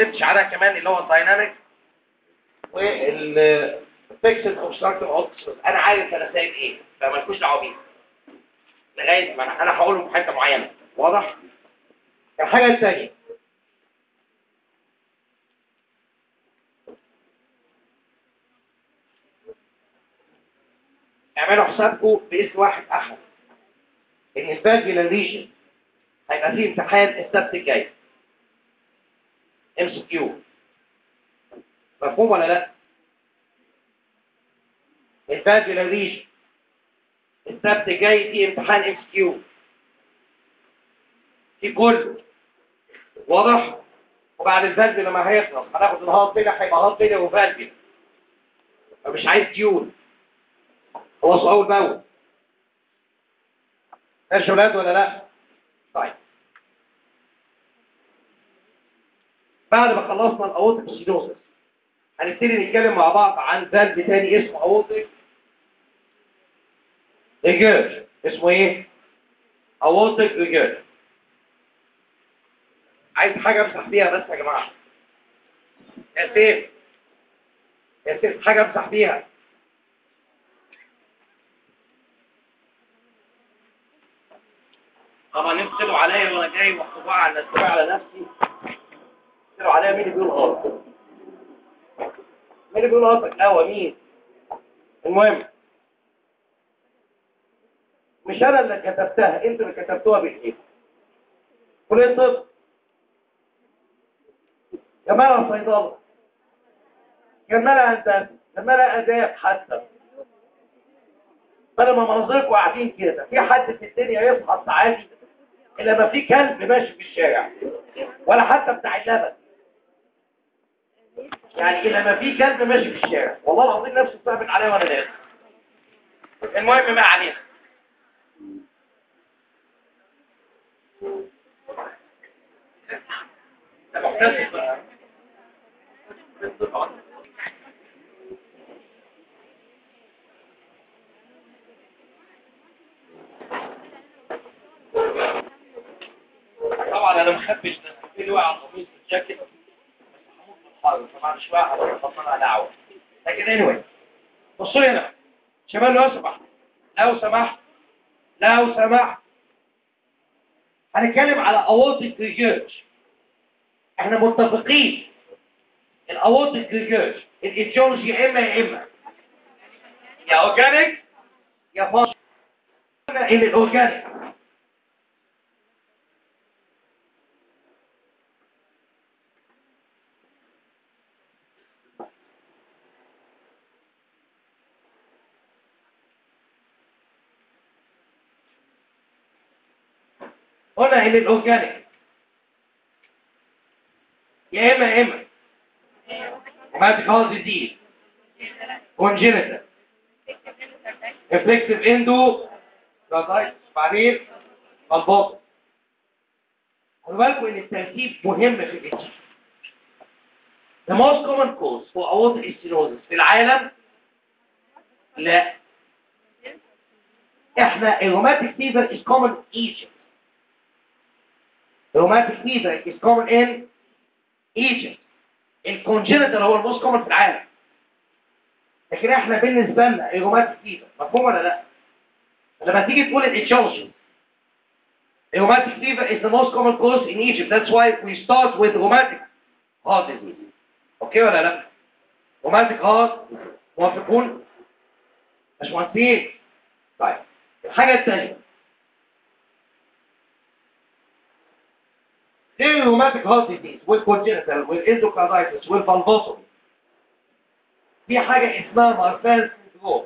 عرفتش عنها كمان اللي هو الدايناميك والفيكسد اوبستراكتيف اوبستراكتيف انا عارف انا سايب ايه فمالكوش دعوه بيه لغايه ما انا انا هقوله في حته معينه واضح الحاجه الثانيه اعملوا حسابكم باسم واحد احد ان الفاجيلال ريجن هيبقى فيه امتحان السبت الجاي ام سي كيو مفهوم ولا لا الفاجيلال ريجن السبت الجاي فيه امتحان ام سي كيو في كله واضح وبعد الفالفي لما هيخلص هناخد الهارد بيلر هيبقى هارد بيلر وفالفي فمش عايز ديون هو صعود باول ماشي ولاد ولا لا طيب بعد ما خلصنا الاوتيك سينوسس هنبتدي نتكلم مع بعض عن فالف تاني اسمه اوتيك ريجير اسمه ايه اوتيك ريجير عايز حاجه امسح بيها بس يا جماعه يا سيف يا سيف حاجه امسح بيها طبعا يفصلوا عليا وانا جاي واحطوا على الناس على نفسي يفصلوا عليا مين اللي بيقول غلط مين اللي بيقول غلط القهوه مين المهم مش انا اللي كتبتها انتوا اللي كتبتوها بايديكم كليه طب جمالها صيدله جمالها هندسه جمالها اداب حتى بدل ما منظركم قاعدين كده في حد في الدنيا يصحى الساعات الا ما في كلب ماشي في الشارع ولا حتى بتاع اللبن يعني الا ما في كلب ماشي في الشارع والله العظيم نفسه ثابت عليا وانا نازل المهم ما علينا ده محتسب بقى. طبعا انا مخبش ده في اللي وقع على القميص الجاكيت بس هموت من الحر طبعا مش واقع على الخطانه دعوه لكن anyway بصوا لي هنا شباب لو سمحت لو سمحت لو سمحت هنتكلم على اواطي ريجيرج احنا متفقين الاواطي ريجيرج الايديولوجي يا اما يا اما يا اورجانيك يا فاش ان الاورجانيك قلنا ان الاورجانيك يا اما يا اما روماتيك هارت ديزيز كونجينيتال افليكتيف اندو كاردايتس بعدين ملبوط خدوا بالكم ان الترتيب مهم في الاتش The most common cause for aortic stenosis في العالم لا احنا الروماتيك فيفر is common in Egypt rheumatic fever is common in Egypt الكونجنتال هو الموست كومن في العالم لكن احنا بالنسبه لنا الروماتيك فيفر مفهوم ولا لا لما تيجي تقول الاتشولوجي rheumatic fever is the most common cause in Egypt that's why we start with rheumatic heart disease اوكي ولا لا rheumatic heart موافقون مش موافقين طيب الحاجه الثانيه غير الروماتيك هارت ديزيز والكونجنتال والاندوكاردايتس والفالفوسومي في حاجة اسمها مارفان سيندروم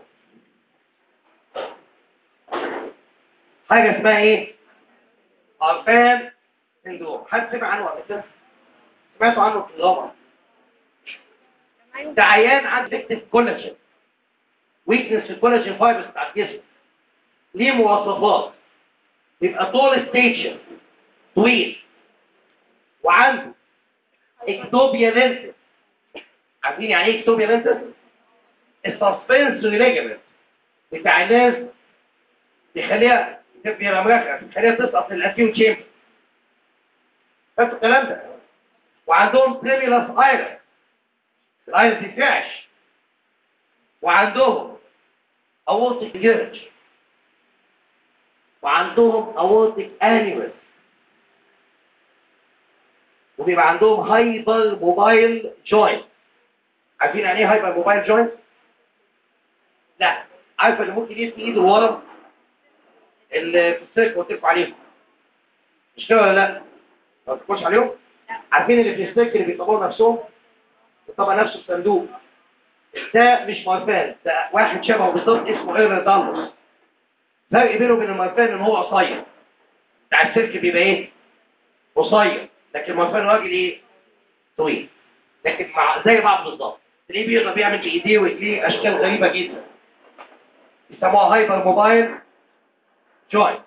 حاجة اسمها ايه؟ مارفان سيندروم حد سمع عنه ولا كده؟ سمعتوا عنه في الغمر ده عيان عنده اكتف كولاجين ويكنس في الكولاجين فايبرز بتاع الجسم ليه مواصفات يبقى طول ستيشن طويل وعنده اكتوبيا لينتس عارفين يعني ايه اكتوبيا لينتس السسبنسوري ليجمنت بتاع الناس يخليها تبقى رمرخه تخليها تسقط في الاسيو تشامبر فانتوا الكلام ده وعندهم تريميلاس ايرس الايرس يترعش وعندهم اورتيك جيرج وعندهم اورتيك انيوريزم وبيبقى عندهم هايبر موبايل جوينت عارفين يعني ايه هايبر موبايل جوينت لا عارفه اللي ممكن يدي ايده ورا اللي في السيرك وتقف عليهم مش كده ولا لا ما تقفش عليهم عارفين اللي في السيرك اللي بيطبقوا نفسهم بيطبق نفسه في صندوق ده مش مارفان ده واحد شبهه بالظبط اسمه ايرن دالوس فرق بينه وبين المارفان ان هو قصير بتاع السيرك بيبقى ايه قصير لكن المارفان راجل ايه طويل لكن مع زي بعض بالظبط تلاقيه بيقدر بيعمل بايديه ورجليه اشكال غريبه جدا يسموها هايبر موبايل جوينت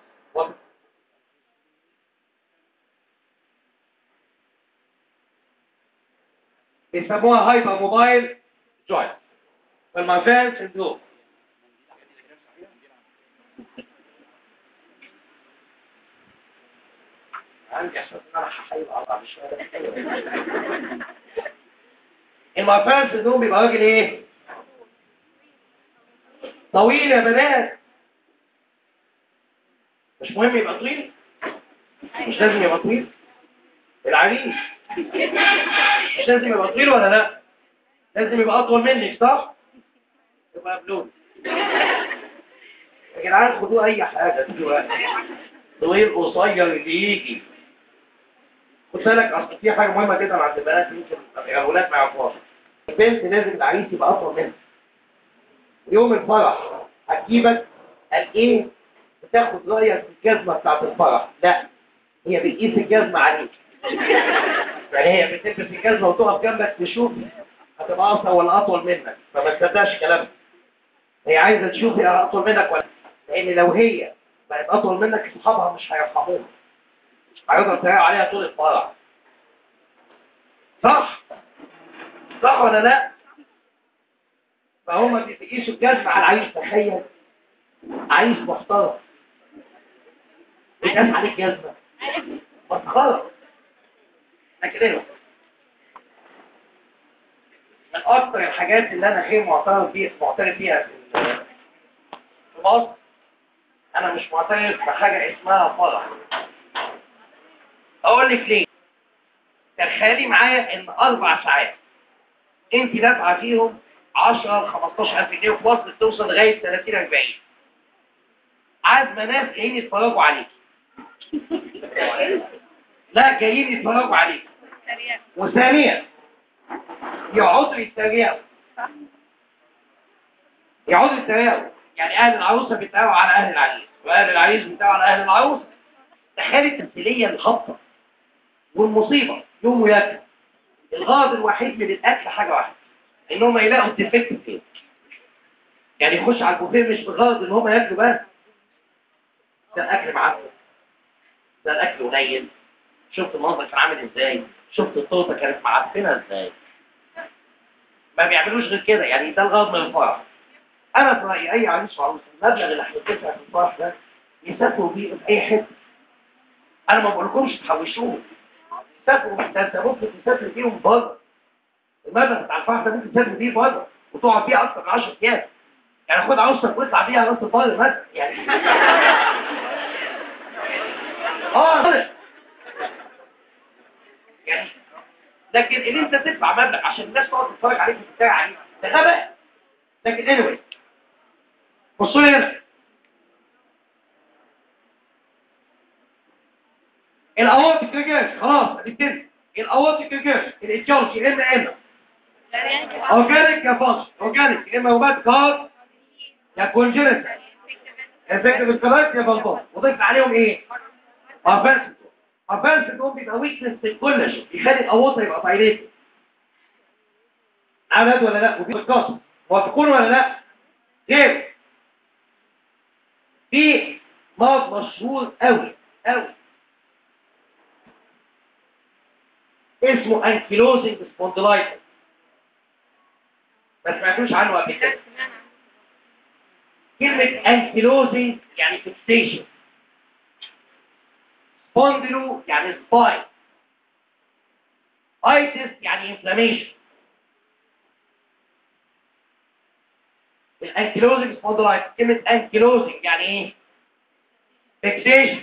بيسموها هايبر موبايل جوينت فالمارفان سندروم عندي احساس ان انا هحاول اقطع مش المارفان سندروم بيبقى راجل ايه طويل يا بنات مش مهم يبقى طويل مش لازم يبقى طويل العريس مش لازم يبقى طويل ولا لا لازم يبقى اطول منك صح يبقى بلون يا جدعان خدوه اي حاجه دلوقتي طويل قصير اللي يجي خد بالك اصل في حاجه مهمه جدا عند البنات يمكن الاولاد ما يعرفوهاش البنت لازم العريس يبقى اطول منها يوم الفرح هتجيبك قال ايه بتاخد رايك في الجزمه بتاعت الفرح لا هي بتقيس الجزمه عليك يعني هي بتلبس الجزمه وتقف جنبك تشوف هتبقى اقصر ولا اطول منك فما تصدقش كلامها هي عايزه تشوف هي اطول منك ولا لان لو هي بقت اطول منك اصحابها مش هيرحموها هيقدروا يتريقوا عليها طول الفرح صح صح ولا لا فهم بيقيسوا الجزمة على العريس تخيل عريس محترم بيتقاس عليك جزمة مسخرة لكن ايه من اكتر الحاجات اللي انا غير معترف بيها معترف بيها في في مصر انا مش معترف بحاجة اسمها فرح اقول لك ليه تخيلي معايا ان اربع ساعات انت دافعه فيهم 10 15000 جنيه وفي مصر توصل لغايه 30 40 عازمه ناس جايين يتفرجوا عليك لا جايين يتفرجوا عليك وثانيا يقعدوا يتريقوا يقعدوا يتريقوا يعني اهل العروسه بيتريقوا على اهل العريس واهل العريس بيتريقوا على اهل العروسه تخيل التمثيليه الخبطه والمصيبه يوم وياكل الغرض الوحيد من الاكل حاجه واحده ان هم يلاقوا الديفكت فين يعني يخش على البوفيه مش بغرض ان هم ياكلوا بس ده الاكل معفن ده الاكل قليل شفت المنظر كان عامل ازاي شفت التورته كانت معفنه ازاي ما بيعملوش غير كده يعني ده الغرض من الفرح انا في رايي اي عريس وعروسه المبلغ اللي هتدفع في الفرح ده يسافروا بيه في اي حته انا ما بقولكمش تحوشوه تسافروا ده انت ممكن تسافر بيهم بره المبلغ بتاع الفرح ده ممكن تسافر بيه بره وتقعد فيه اكتر من 10 ايام يعني خد عروستك واطلع بيها راس البر مثلا يعني اه طلع. يعني لكن اللي انت تدفع مبلغ عشان الناس تقعد تتفرج عليك وتتابع عليك ده غباء لكن anyway بصوا لي هنا الاواتيك ريجاش خلاص هنبتدي الاواتيك ريجاش الاتيولوجي ام ام اورجانيك يا فاش اورجانيك يا اما هوبات كار يا كونجنتال افكت بالكلايت يا بلطات وضيف عليهم ايه افنس افنس دول بيبقى ويكنس في الكولاجين يخلي الاوطه يبقى طايلين عمد ولا لا وفي الكاس موافقون ولا لا كيف في مرض مشهور قوي قوي اسمه انكيلوزنج سبوندلايتس ما سمعتوش عنه قبل كده كلمة انكيلوزنج يعني فيكسيشن سبوندلو يعني سباين ايتس يعني انفلاميشن الانكيلوزنج سبوندلايتس كلمة انكيلوزنج يعني ايه فيكسيشن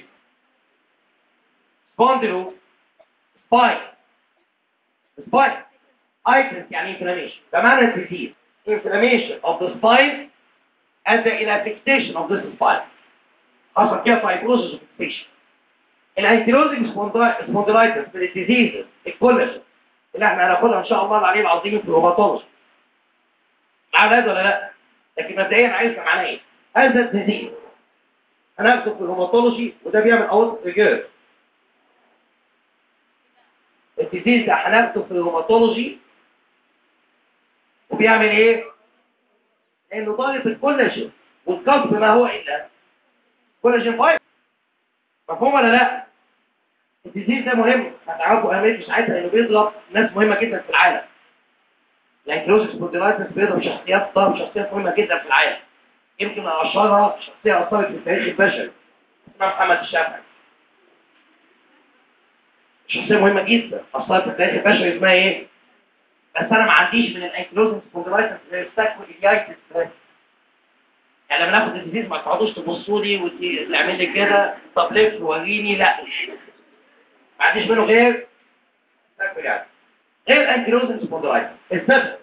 سبوندلو سباين سباين ايتس يعني انفلاميشن فمعنى الديزيز inflammation of the spine ادى الى fixation of the spine حصل كده fibrosis of fixation الانكيلوزنج سبوندلايتس من الديزيز الكولاجين اللي احنا هناخدها ان شاء الله العلي العظيم في الروماتولوجي معانا ولا لا لكن مبدئيا عايز معناه ايه هذا الديزيز هناخده في الروماتولوجي وده بيعمل اوت ريجير الديزيز ده هناخده في الروماتولوجي وبيعمل ايه لانه ضارب الكولاجين والكسب ما هو الا كولاجين فايبر مفهوم ولا لا الديزيز ده مهم هتعرفوا اهميته ساعتها انه بيضرب ناس مهمه جدا في العالم الانكلوزيس سبونديلايتس بيضرب شخصيات ضرب شخصيات مهمه جدا في العالم يمكن اشهرها شخصيه اثرت في التاريخ البشري اسمها محمد الشافعي شخصيه مهمه جدا اثرت في التاريخ البشري اسمها ايه بس انا ما عنديش من الانكلوزيس سبونديلايتس غير ستاكو ايجايتس يعني لما ناخد الديزيز ما تقعدوش تبصوا لي وتعمل لي كده طب لف وريني لا ما عنديش منه غير يعني غير انكيلوزن سبوندلايتس السبب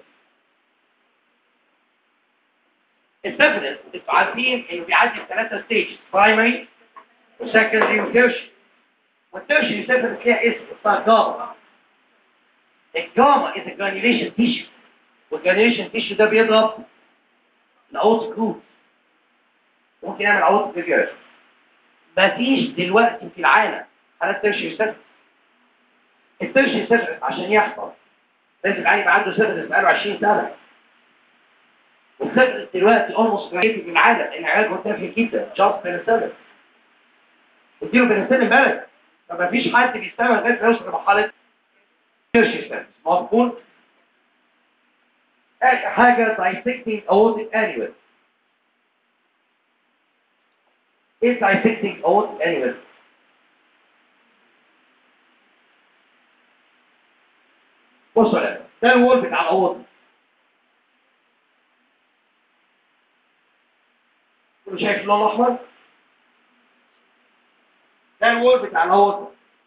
السبب انتوا عارفين انه بيعدي في ثلاثة ستيج برايمري وسكندري وتيرشري والتيرشري سبب فيها اسم اسمها جاما الجاما از جرانيوليشن تيشو والجرانيوليشن تيشو ده بيضرب الاوت كروت ممكن يعمل عوض فيجر مفيش دلوقتي في العالم حالات ترشي سفر الترشي سفر عشان يحصل لازم العيل يبقى عنده سفر بقاله 20 سنة والسفر دلوقتي اولموست ريتد من العالم لان علاجه تافه جدا جاست بنسلين اديله بنسلين بلد فمفيش حد بيستنى لغايه ما يوصل لمرحله ترشي سفر مفهوم اخر حاجه dissecting aortic aneurysm ايه dissecting aortic aneurysm بصوا يا ده الوول بتاع الاورطه كله شايف اللون الاحمر ده الوول بتاع الاورطه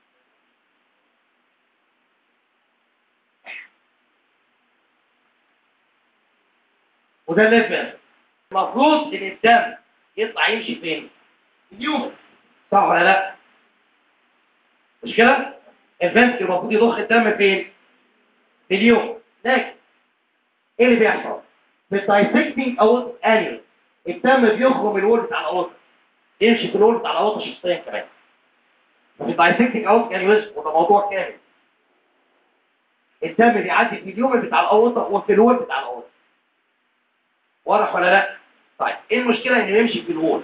وده الليفل المفروض ان الدم يطلع يمشي فين اليوم صح ولا لا مش كده الفنتك المفروض يضخ الدم فين في اليوم لكن ايه اللي بيحصل في الدايسكتنج او انيل الدم بيخرج من الول بتاع الاوضه يمشي في الول بتاع الاوضه شخصيا كمان ففي الدايسكتنج او انيل وده موضوع كامل الدم بيعدي في اليوم بتاع الاوضه وفي الول بتاع الاوضه واضح ولا لا طيب ايه المشكله انه يمشي في الول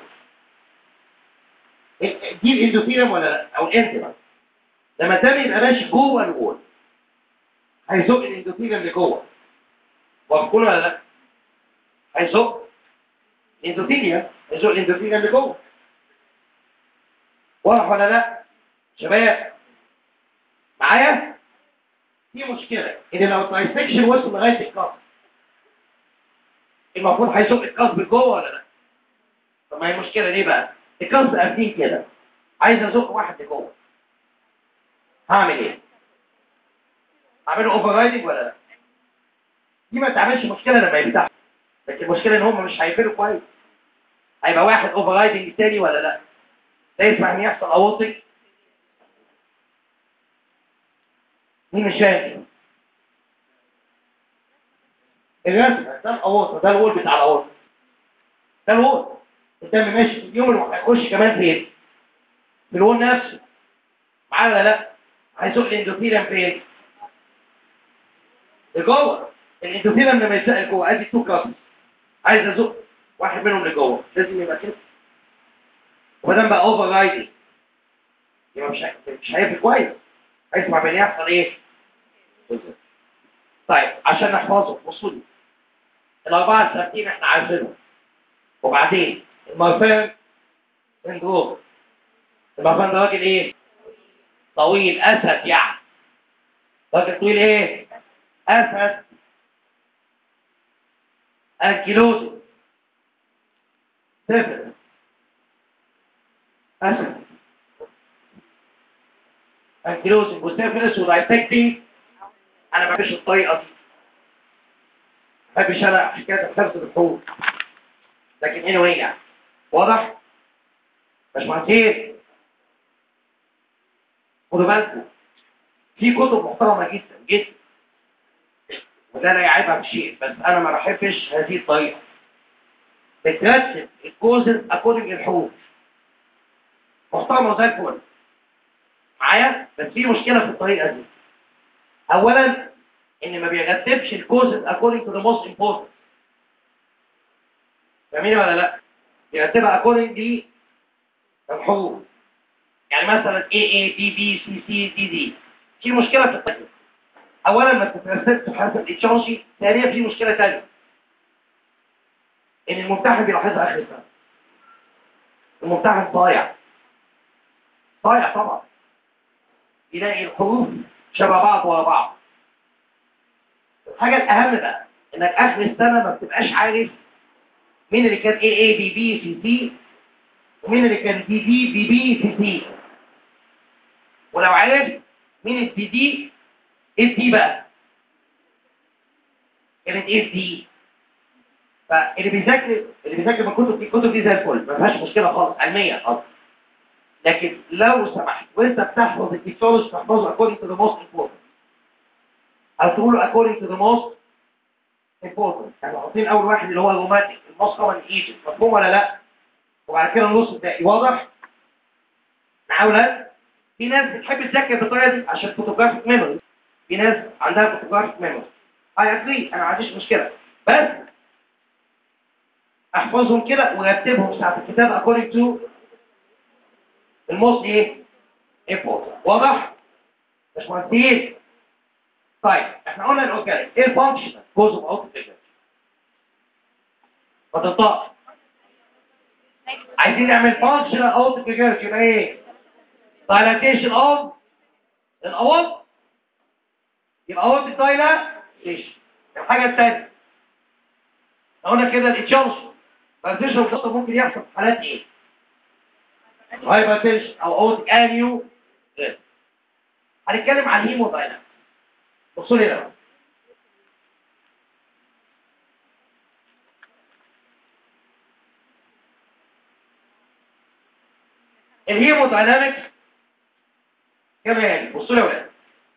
دي الاندوثيلم ولا لا او الانتما لما الدم يبقى ماشي جوه الول هيزق الاندوثيلم لجوه وبقول ولا لا هيزق الاندوثيليا هيزق الاندوثيلم لجوه واضح ولا لا شباب معايا في مشكله ان لو الدايسكشن وصل لغايه الكف المفروض هيزق الكف لجوه ولا لا طب ما هي المشكله ليه بقى الكف قافلين كده عايز ازق واحد لجوه هعمل ايه اعمله اوفر رايدنج ولا لا دي ما تعملش مشكله لما يفتح لكن المشكله ان هم مش هيقفلوا كويس هيبقى واحد اوفر رايدنج تاني ولا لا ده يسمع ان يحصل اوطي مين مش فاهم الرسمه ده الاوطه ده الوول بتاع الاوطه ده الوول الدم ماشي في اليوم اللي هيخش كمان فين في الوول نفسه معايا ولا لا هيزق الاندوثيلم فين لجوه الاندوثيلم لما يزق لجوه ادي تو كابس عايز ازق واحد منهم لجوه لازم يبقى كده وما دام بقى اوفر رايدنج يبقى مش مش هيفرق كويس هيسمع من يحصل ايه طيب عشان نحفظه بصوا لي الاربعه الثابتين احنا عارفينهم وبعدين المرفان سندروم المرفان ده راجل ايه طويل اسد يعني راجل طويل ايه اسد انكيلوزو صفر اسد انكيلوزو وسيفلس ودايتكتي انا ما بحبش الطريقه دي ما بحبش انا حكايه الحفظ بالحروف لكن هنا وين واضح مش مهندسين خدوا بالكم في كتب محترمه جدا جدا وده لا يعيبها في شيء بس انا ما بحبش هذه الطريقه بترتب الكوزن اكوردنج للحروف محترمه زي الفل معايا بس في مشكله في الطريقه دي اولا ان ما بيرتبش الكوزن اكوردنج تو ذا موست امبورتنت فاهمين ولا لا بيرتبها اكوردنج دي الحروف يعني مثلا A A B B C C D D في مشكله في الطريقه اولا ما بتترتبش حسب الاتشارجي ثانيا في مشكله ثانيه ان الممتحن بيلاحظها اخر السنه الممتحن ضايع ضايع طبعا يلاقي الحروف شبه بعض ورا بعض الحاجه الاهم بقى انك اخر السنه ما بتبقاش عارف مين اللي كان A A B B C C ومين اللي كان دي دي بي بي سي سي ولو عرفت مين الدي دي ايه الدي بقى كانت ايه الدي فاللي بيذاكر اللي بيذاكر من الكتب دي الكتب دي زي الفل ما فيهاش مشكله خالص علميا خالص لكن لو سمحت وانت بتحفظ التكنولوجي تحفظه according to the most important او تقول according to the most important يعني حاطين اول واحد اللي هو الروماتيك الموست كومن ايجنت مفهوم ولا لا وبعد كده النص الباقي واضح معايا في ناس بتحب تذاكر بالطريقه دي عشان فوتوغرافيك ميموري في ناس عندها فوتوغرافيك ميموري اي اجري انا ما عنديش مشكله بس احفظهم كده ورتبهم ساعه الكتاب according to الموست ايه important واضح مش مهندسين طيب احنا قلنا الاورجانيك ايه الفانكشنال جزء من اوت فيجر فتنطق عايزين نعمل فانكشنال اوت فيجر يبقى ايه dilatation of الاوض يبقى اوض الدايلاتيشن الحاجه الثانيه قلنا كده الاتشارج فالتيشن ممكن يحصل في حالات ايه هايبرتنشن او اوت انيو هنتكلم عن الهيموداينامكس بصوا لي هنا الهيموداينامكس كمان بصوا لي يا ولاد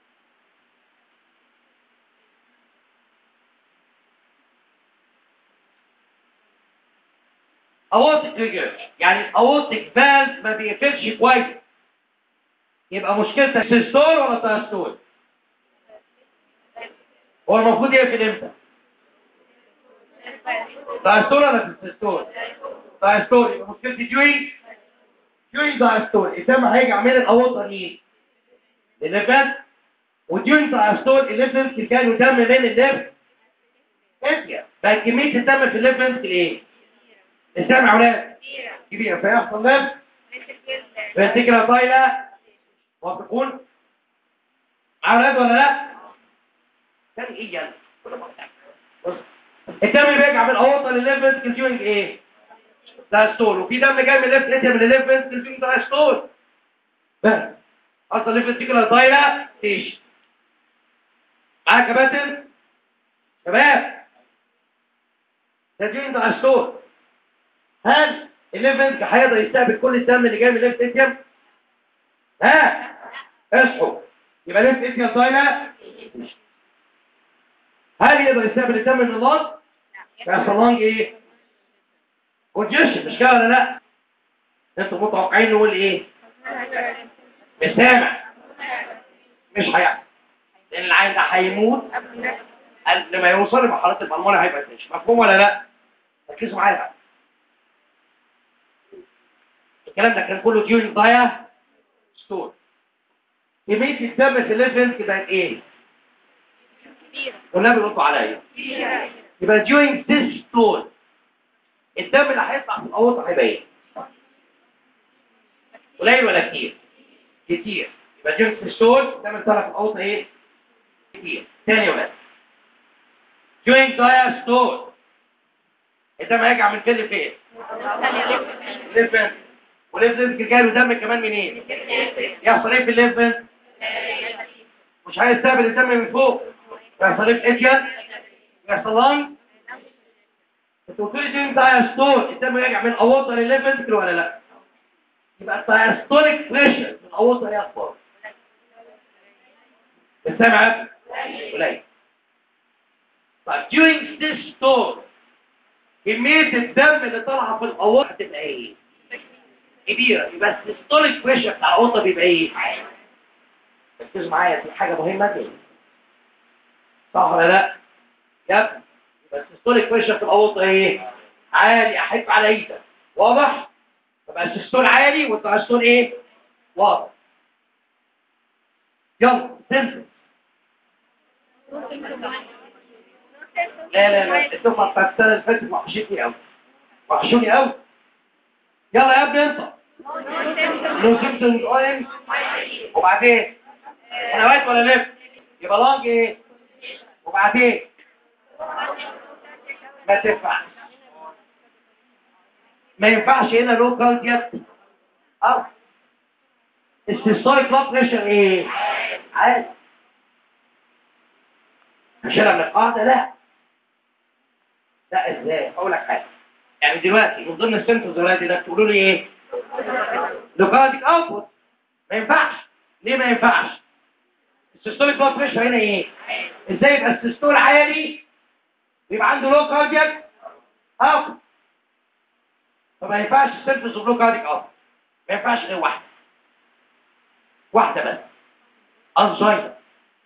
اورتك ريجرش يعني الاورتك فالف ما بيقفلش كويس يبقى مشكلتك سيستول ولا تاستول هو المفروض يقفل امتى تاستول ولا سيستول تاستول يبقى مشكلتي جوين جوين تاستول الدم هيجي عامل الاورطه مين الليفت وديون تاستول الليفت كانوا دم من الليفت اتيا بقى كميه الدم في الليفت ايه السامع يا ولاد كبيرة فيحصل لم فينتكرة طايلة موافقون مع ولاد ولا لا تاني ايه يعني بص الدم اللي بيرجع من الاورطه للليفت كنتيونج ايه دايستول وفي دم جاي من الليفت اتيا من الليفت كنتيونج دايستول بس اصلا الليفت تيكولا طايلة تيش معاك يا باسل شباب كنتيونج دايستول هل الليفنت هيقدر يستقبل كل الدم اللي جاي من الليفت اتيم ها اصحوا يبقى ليفت اتيم طايله هل يقدر يستقبل الدم من اللنج يحصل لنج ايه كونجيشن مش كده ولا لا انتوا متوقعين نقول ايه مش سامع مش هيحصل لان العين ده هيموت قبل ما يوصل لمرحله البلمونه هيبقى تنش مفهوم ولا لا ركزوا معايا بقى الكلام ده كان كله ديون ضايع ستور كمية الدم في الليفنت بقت ايه؟ والنبي ردوا عليا يبقى ديوينج ذيس ستور الدم اللي هيطلع في الاوضه هيبقى ايه؟ قليل ولا كتير؟ كتير يبقى ديوينج ذيس ستور الدم اللي طلع في الاوضه ايه؟ كتير تاني بس during diastole الدم هيرجع من فين لفين؟ ليفن وليفن جاي له دم كمان منين؟ يحصل ايه في الليفن؟ مش هيستقبل الدم من فوق يحصل ايه في اتيان؟ يحصل لانج انتوا قلتوا لي during diastole الدم يرجع من الاورطه للليفن ولا لا؟ يبقى الدايستوليك بريشر من الاورطه ايه اخبار؟ السمع قليل طيب during systole كمية الدم اللي طالعة في الأورطة هتبقى ايه؟ كبيرة يبقى السيستوليك بريشر بتاع الأورطة بيبقى ايه؟ ركزوا معايا في حاجة مهمة جدا صح ولا لا؟ يا ابني يبقى السيستوليك بريشر في الأورطة ايه؟ عالي أحب على ايدك واضح؟ يبقى السيستول عالي والدايستول ايه؟ واضح يلا سنتنس لا لا لا الدفعه بتاعت السنه اللي فاتت وحشتني قوي وحشوني قوي يلا يا ابني انت نو سيمبتومز اورنج وبعدين انا واقف ولا لف يبقى لانج ايه وبعدين ما تنفعش ما ينفعش هنا لو كاردياك اه السيستوليك بلاد بريشر ايه عادي عشان من القاعده لا لا ازاي اقول لك حاجه يعني دلوقتي من ضمن السنترز دلوقتي ده تقولوا لي ايه لوكارديك اوتبوت ما ينفعش ليه ما ينفعش السيستوليك بلاد بريشر هنا ايه ازاي يبقى السيستول عالي ويبقى عنده لو كاردياك اوتبوت فما ينفعش السنترز اوف لو كارديك اوتبوت ما ينفعش غير واحده واحده بس انزاينا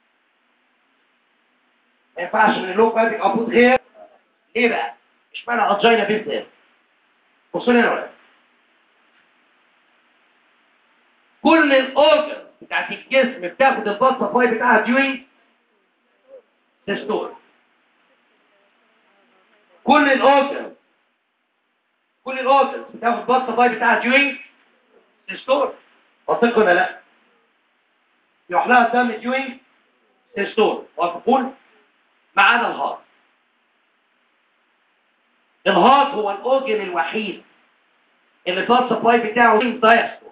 ما ينفعش من اللو كارديك اوتبوت غير ايه بقى مش معنى انجينا بالذات بصوا لي هنا ولا كل الاورجن بتاعت الجسم بتاخد البلد سبلاي بتاعها ديوينج سيستول كل الاورجن كل الاورجن بتاخد البلد سبلاي بتاعها ديوينج سيستول واثق ولا لا يروح لها الدم ديوينج سيستول وتقول ما عدا الهارت الهارت هو الاورجن الوحيد اللي البلاد سبلاي بتاعه دايستول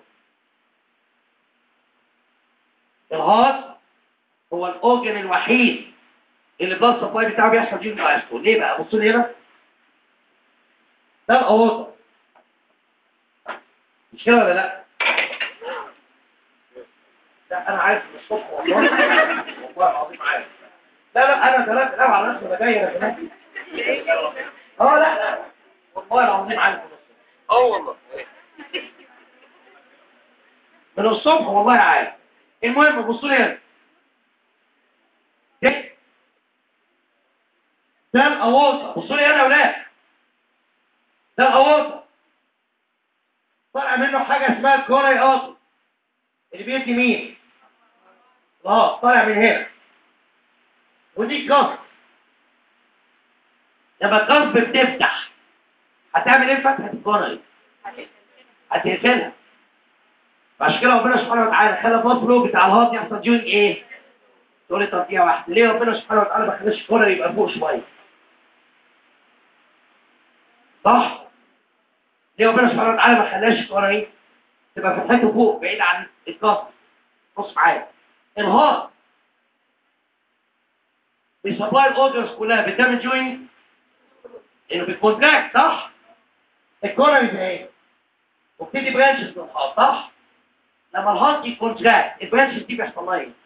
الهارت هو الاورجن الوحيد اللي البلاد سبلاي بتاعه بيحصل فيه دايستول ليه بقى بصوا لي هنا ده الاورطه مش كده ولا لا لا انا عارف من الصبح والله والله العظيم عارف لا لا انا ثلاث الاول على نفسي بدايه انا كمان اه لا لا والله العظيم عارف من الصبح اه والله من الصبح والله عارف المهم بصوا لي هنا ده ده الاورطه بصوا لي هنا يا اولاد ده الاورطه طالع منه حاجه اسمها الكوري اوتو اللي بيدي مين اه طالع من هنا ودي القصب لما القصب بتفتح هتعمل ايه فتحه الكوري هتقفلها عشان كده ربنا سبحانه وتعالى خلى الباص فلو بتاع الهارت يحصل جوينج ايه تقول لي تطبيعه واحده ليه ربنا سبحانه وتعالى ما خلاش الكوري يبقى فوق شويه صح ليه ربنا سبحانه وتعالى ما خلاش الكوري تبقى فتحته فوق بعيد عن القصب بص معايا الهارت بيسبلاي الاوردرز كلها بتعمل جوينج انه بيكونتراكت صح الكوري زي ايه وبتدي برانشز من الهارت صح لما الهارت يكونتراكت البرانشز دي بيحصل لها ايه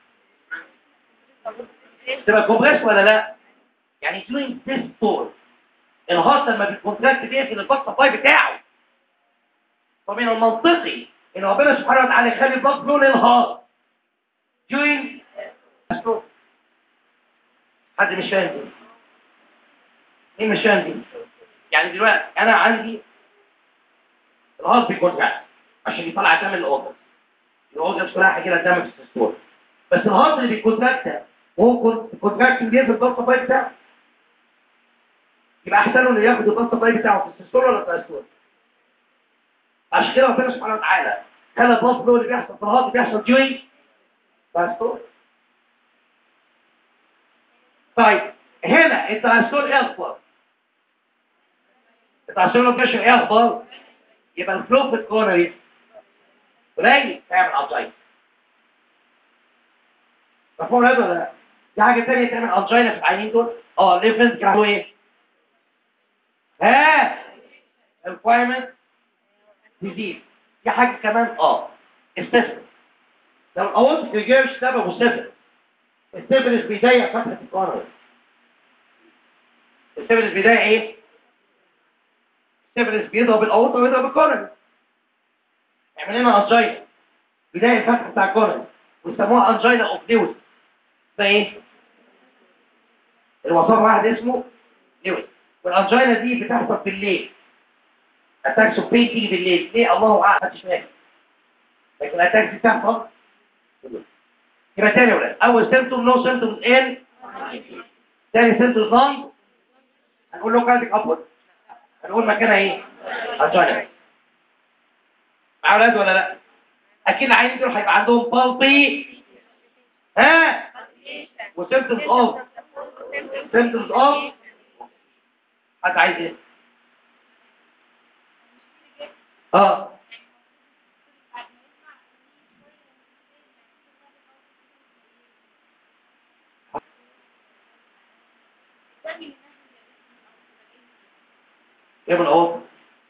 تبقى كومبريس ولا لا يعني دوينج ديستول الهارت لما بيكونتراكت بيقفل البلد سبلاي بتاعه فمن المنطقي ان ربنا سبحانه وتعالى يخلي البلد فلو للهارت دوينج ديستول حد مش فاهم دي مين مش فاهم دي يعني دلوقتي انا عندي الهارت بيكونتراكت عشان يطلع دم الاوردر الاوردر كلها هيجي لها دم في السيستول بس الهارت اللي بيكونتراكت ده وهو كونتراكت بيقفل البلد سبلاي بتاعه يبقى احسن له انه ياخد البلد سبلاي بتاعه في السيستول ولا في السيستول عشان كده ربنا سبحانه وتعالى خلى البلد فلو اللي بيحصل في الهارت بيحصل جوينج في السيستول طيب هنا التعسل ايه اخبار التعسل لو بريشر ايه اخبار يبقى الفلو في الكورنري قليل تعمل انجينا مفهوم هذا ولا لا دي حاجه ثانيه تعمل انجينا في العينين دول اه الليفنز كانوا ايه ها الفايمنت تزيد في حاجه كمان اه السفل لو الاوض الجيرش سببه سفل السفلس بيضيق فتحه الكورنري السفلس بيضيق ايه السفلس بيضرب الاوضه ويضرب الكورنري يعمل لنا انجينا بداية الفتح بتاع الكورنري ويسموها انجينا اوف لويس ده ايه الوصف واحد اسمه لويس والانجينا دي بتحصل في الليل اتاكس اوف بين تيجي بالليل ليه الله اعلم محدش فاهم لكن الاتاكس دي بتحصل بالليل. يبقى تاني يا ولاد اول سيمتوم نو سيمتومز ان تاني سيمتومز نون هنقول له كارديك ابورد هنقول مكانها ايه انجينا مع اولاد ولا لا اكيد العينين دول هيبقى عندهم بالبي ها وسيمتومز اوف سيمتومز اوف حد عايز ايه اه ايه من الاول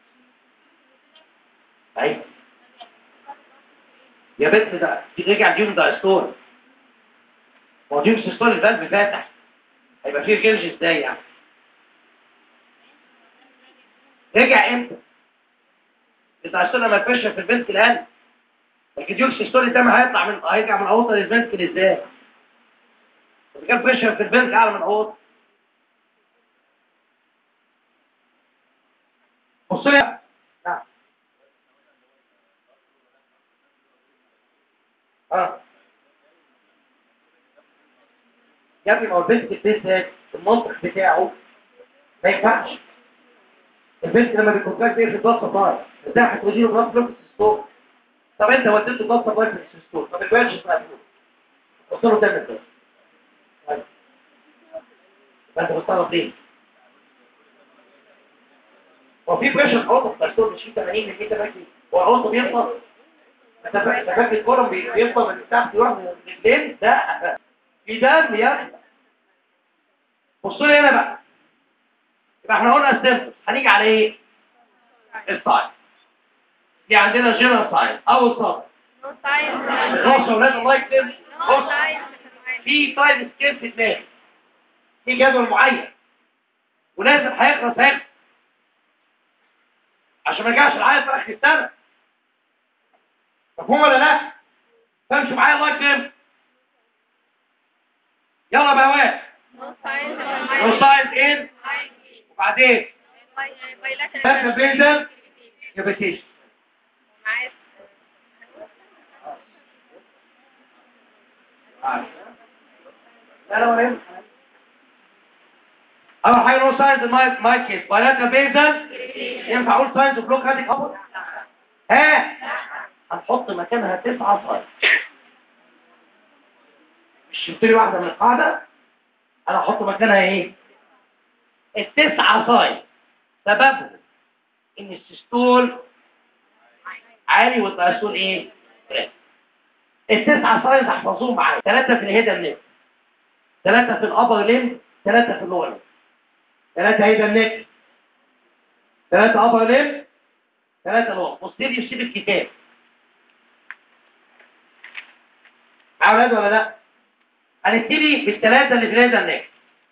ايوه يا بنت ده رجع جيم ده ستور هو جيم ستور الباب فاتح هيبقى فيه كرش ازاي يعني رجع امتى انت عشان لما تفشل في البنت الان لكن جيم ستور ده ما هيطلع من هيرجع من اوضه للبنت ازاي اذا كان فشل في البنت اعلى من اوضه بص لي نعم اه يا ابني ما هو البنت البيت ده المنطق بتاعه ما ينفعش البنت لما بيكون كاش في الضغط طاير ازاي هتوديه ضغط في الستور طب انت وديته ضغط طاير في الستور طب البنش اسمها قلت له تعمل كده طيب. يبقى انت بتطلب ليه؟ هو في بريشر اوضه في الستور مش في 80 من 100 باكي هو الاوضه بيفضل انت فاكر الكرم بيفضل من تحت يروح من الرجلين ده في دم يا اخي بصوا لي هنا بقى يبقى احنا قلنا السيمبل هنيجي على ايه السايد دي عندنا جنرال سايد اول سطر No science. بص يا ولاد الله يكتب No بص science. في تايم سكيل في دماغي في جدول معين ولازم هيخلص هيخلص عشان ما يرجعش العيل في اخر السنه مفهوم ولا لا؟ فامشوا معايا الله يكرمك يلا بقى واد No science. لو ساينس ان وبعدين فاكر بينزل يبتيش لا لا ولا يهمك. اول حاجه نو ساينس ماي ماي كيس بايلاترال بينزل ينفع اقول ساينس وبلوك هاتي ابر ها هنحط مكانها تسعة ساينس مش شفت لي واحده من القاعده انا هحط مكانها ايه التسعة ساينس سببهم ان السيستول عالي والتأسول ايه التسعة ساينس احفظوهم معايا ثلاثة في الهيدا النك ثلاثة في الأبر ليم ثلاثة في اللور ليم ثلاثة هيدا النك ثلاثة أبر ليم ثلاثة لور بص لي سيب الكتاب عاوز ولا لا هنبتدي بالثلاثة اللي في الهيدا النك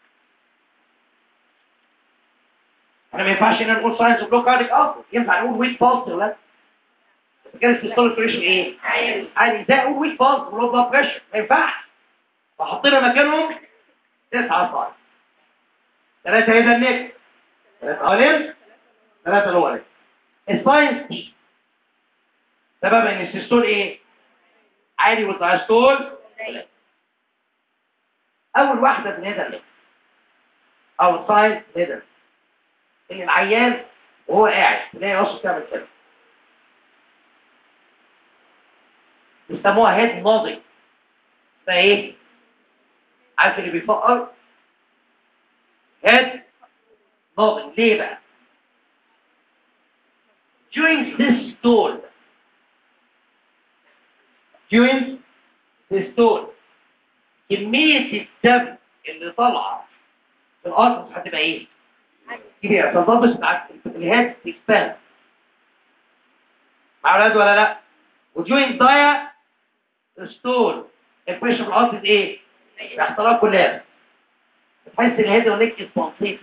احنا ما ينفعش ان نقول ساينس بلوك كارديك افضل ينفع نقول ويك بالس ولا لا كان السيستول بريشر ايه عادي ازاي اقول ويك بالس ولو بلاد بريشر ما ينفعش فحطينا مكانهم تسعة صاير ثلاثة هيدا النك ثلاثة اولين ثلاثة لورين الساينس سبب ان السيستول ايه عالي والدايستول اول واحدة في الهيدا النك او الساينس هيدا ان العيان وهو قاعد تلاقي راسه تعمل كده بيسموها هيد ناضج ده ايه عارف اللي بيفقر head nodding ليه بقى during this tool during this tool كمية الدم اللي طالعة في الأرض هتبقى ايه؟ كبيرة فالضبط بتاع الهيد تكسباند مع أولاد ولا لا؟ وجوين ضايع ستول البريشر في الأرض ايه؟ اختراق كلها بتحس الهيد ونيك اسبونسيتي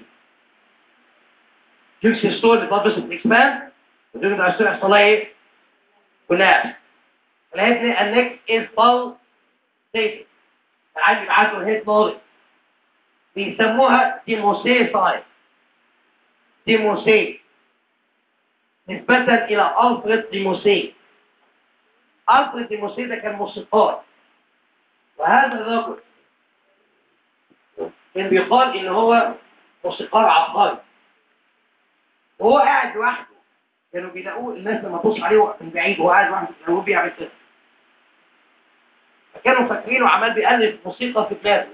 جوكس ستول الضبط بتكسباند وجوين ضايع ستول يحصل لها ايه؟ كلها الهيد النيك از بالسيتي العيل يبقى عنده الهيد نوري بيسموها ديموسي ساين ديموسي نسبة إلى ألفريد ديموسي ألفريد ديموسي ده كان موسيقار وهذا الرجل كان بيقال إن هو موسيقار عبقري وهو قاعد لوحده كانوا بيلاقوه الناس لما تبص عليه من بعيد وهو قاعد لوحده كانوا بيعمل كده فكانوا فاكرينه عمال بيألف موسيقى في دماغه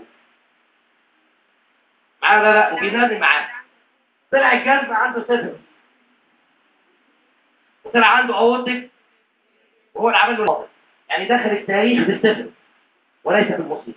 معاه لا لا وبينام معاه طلع الكلب عنده صفر وطلع عنده اورتك وهو اللي عمل له الوضع. يعني دخل التاريخ بالصفر وليس بالموسيقى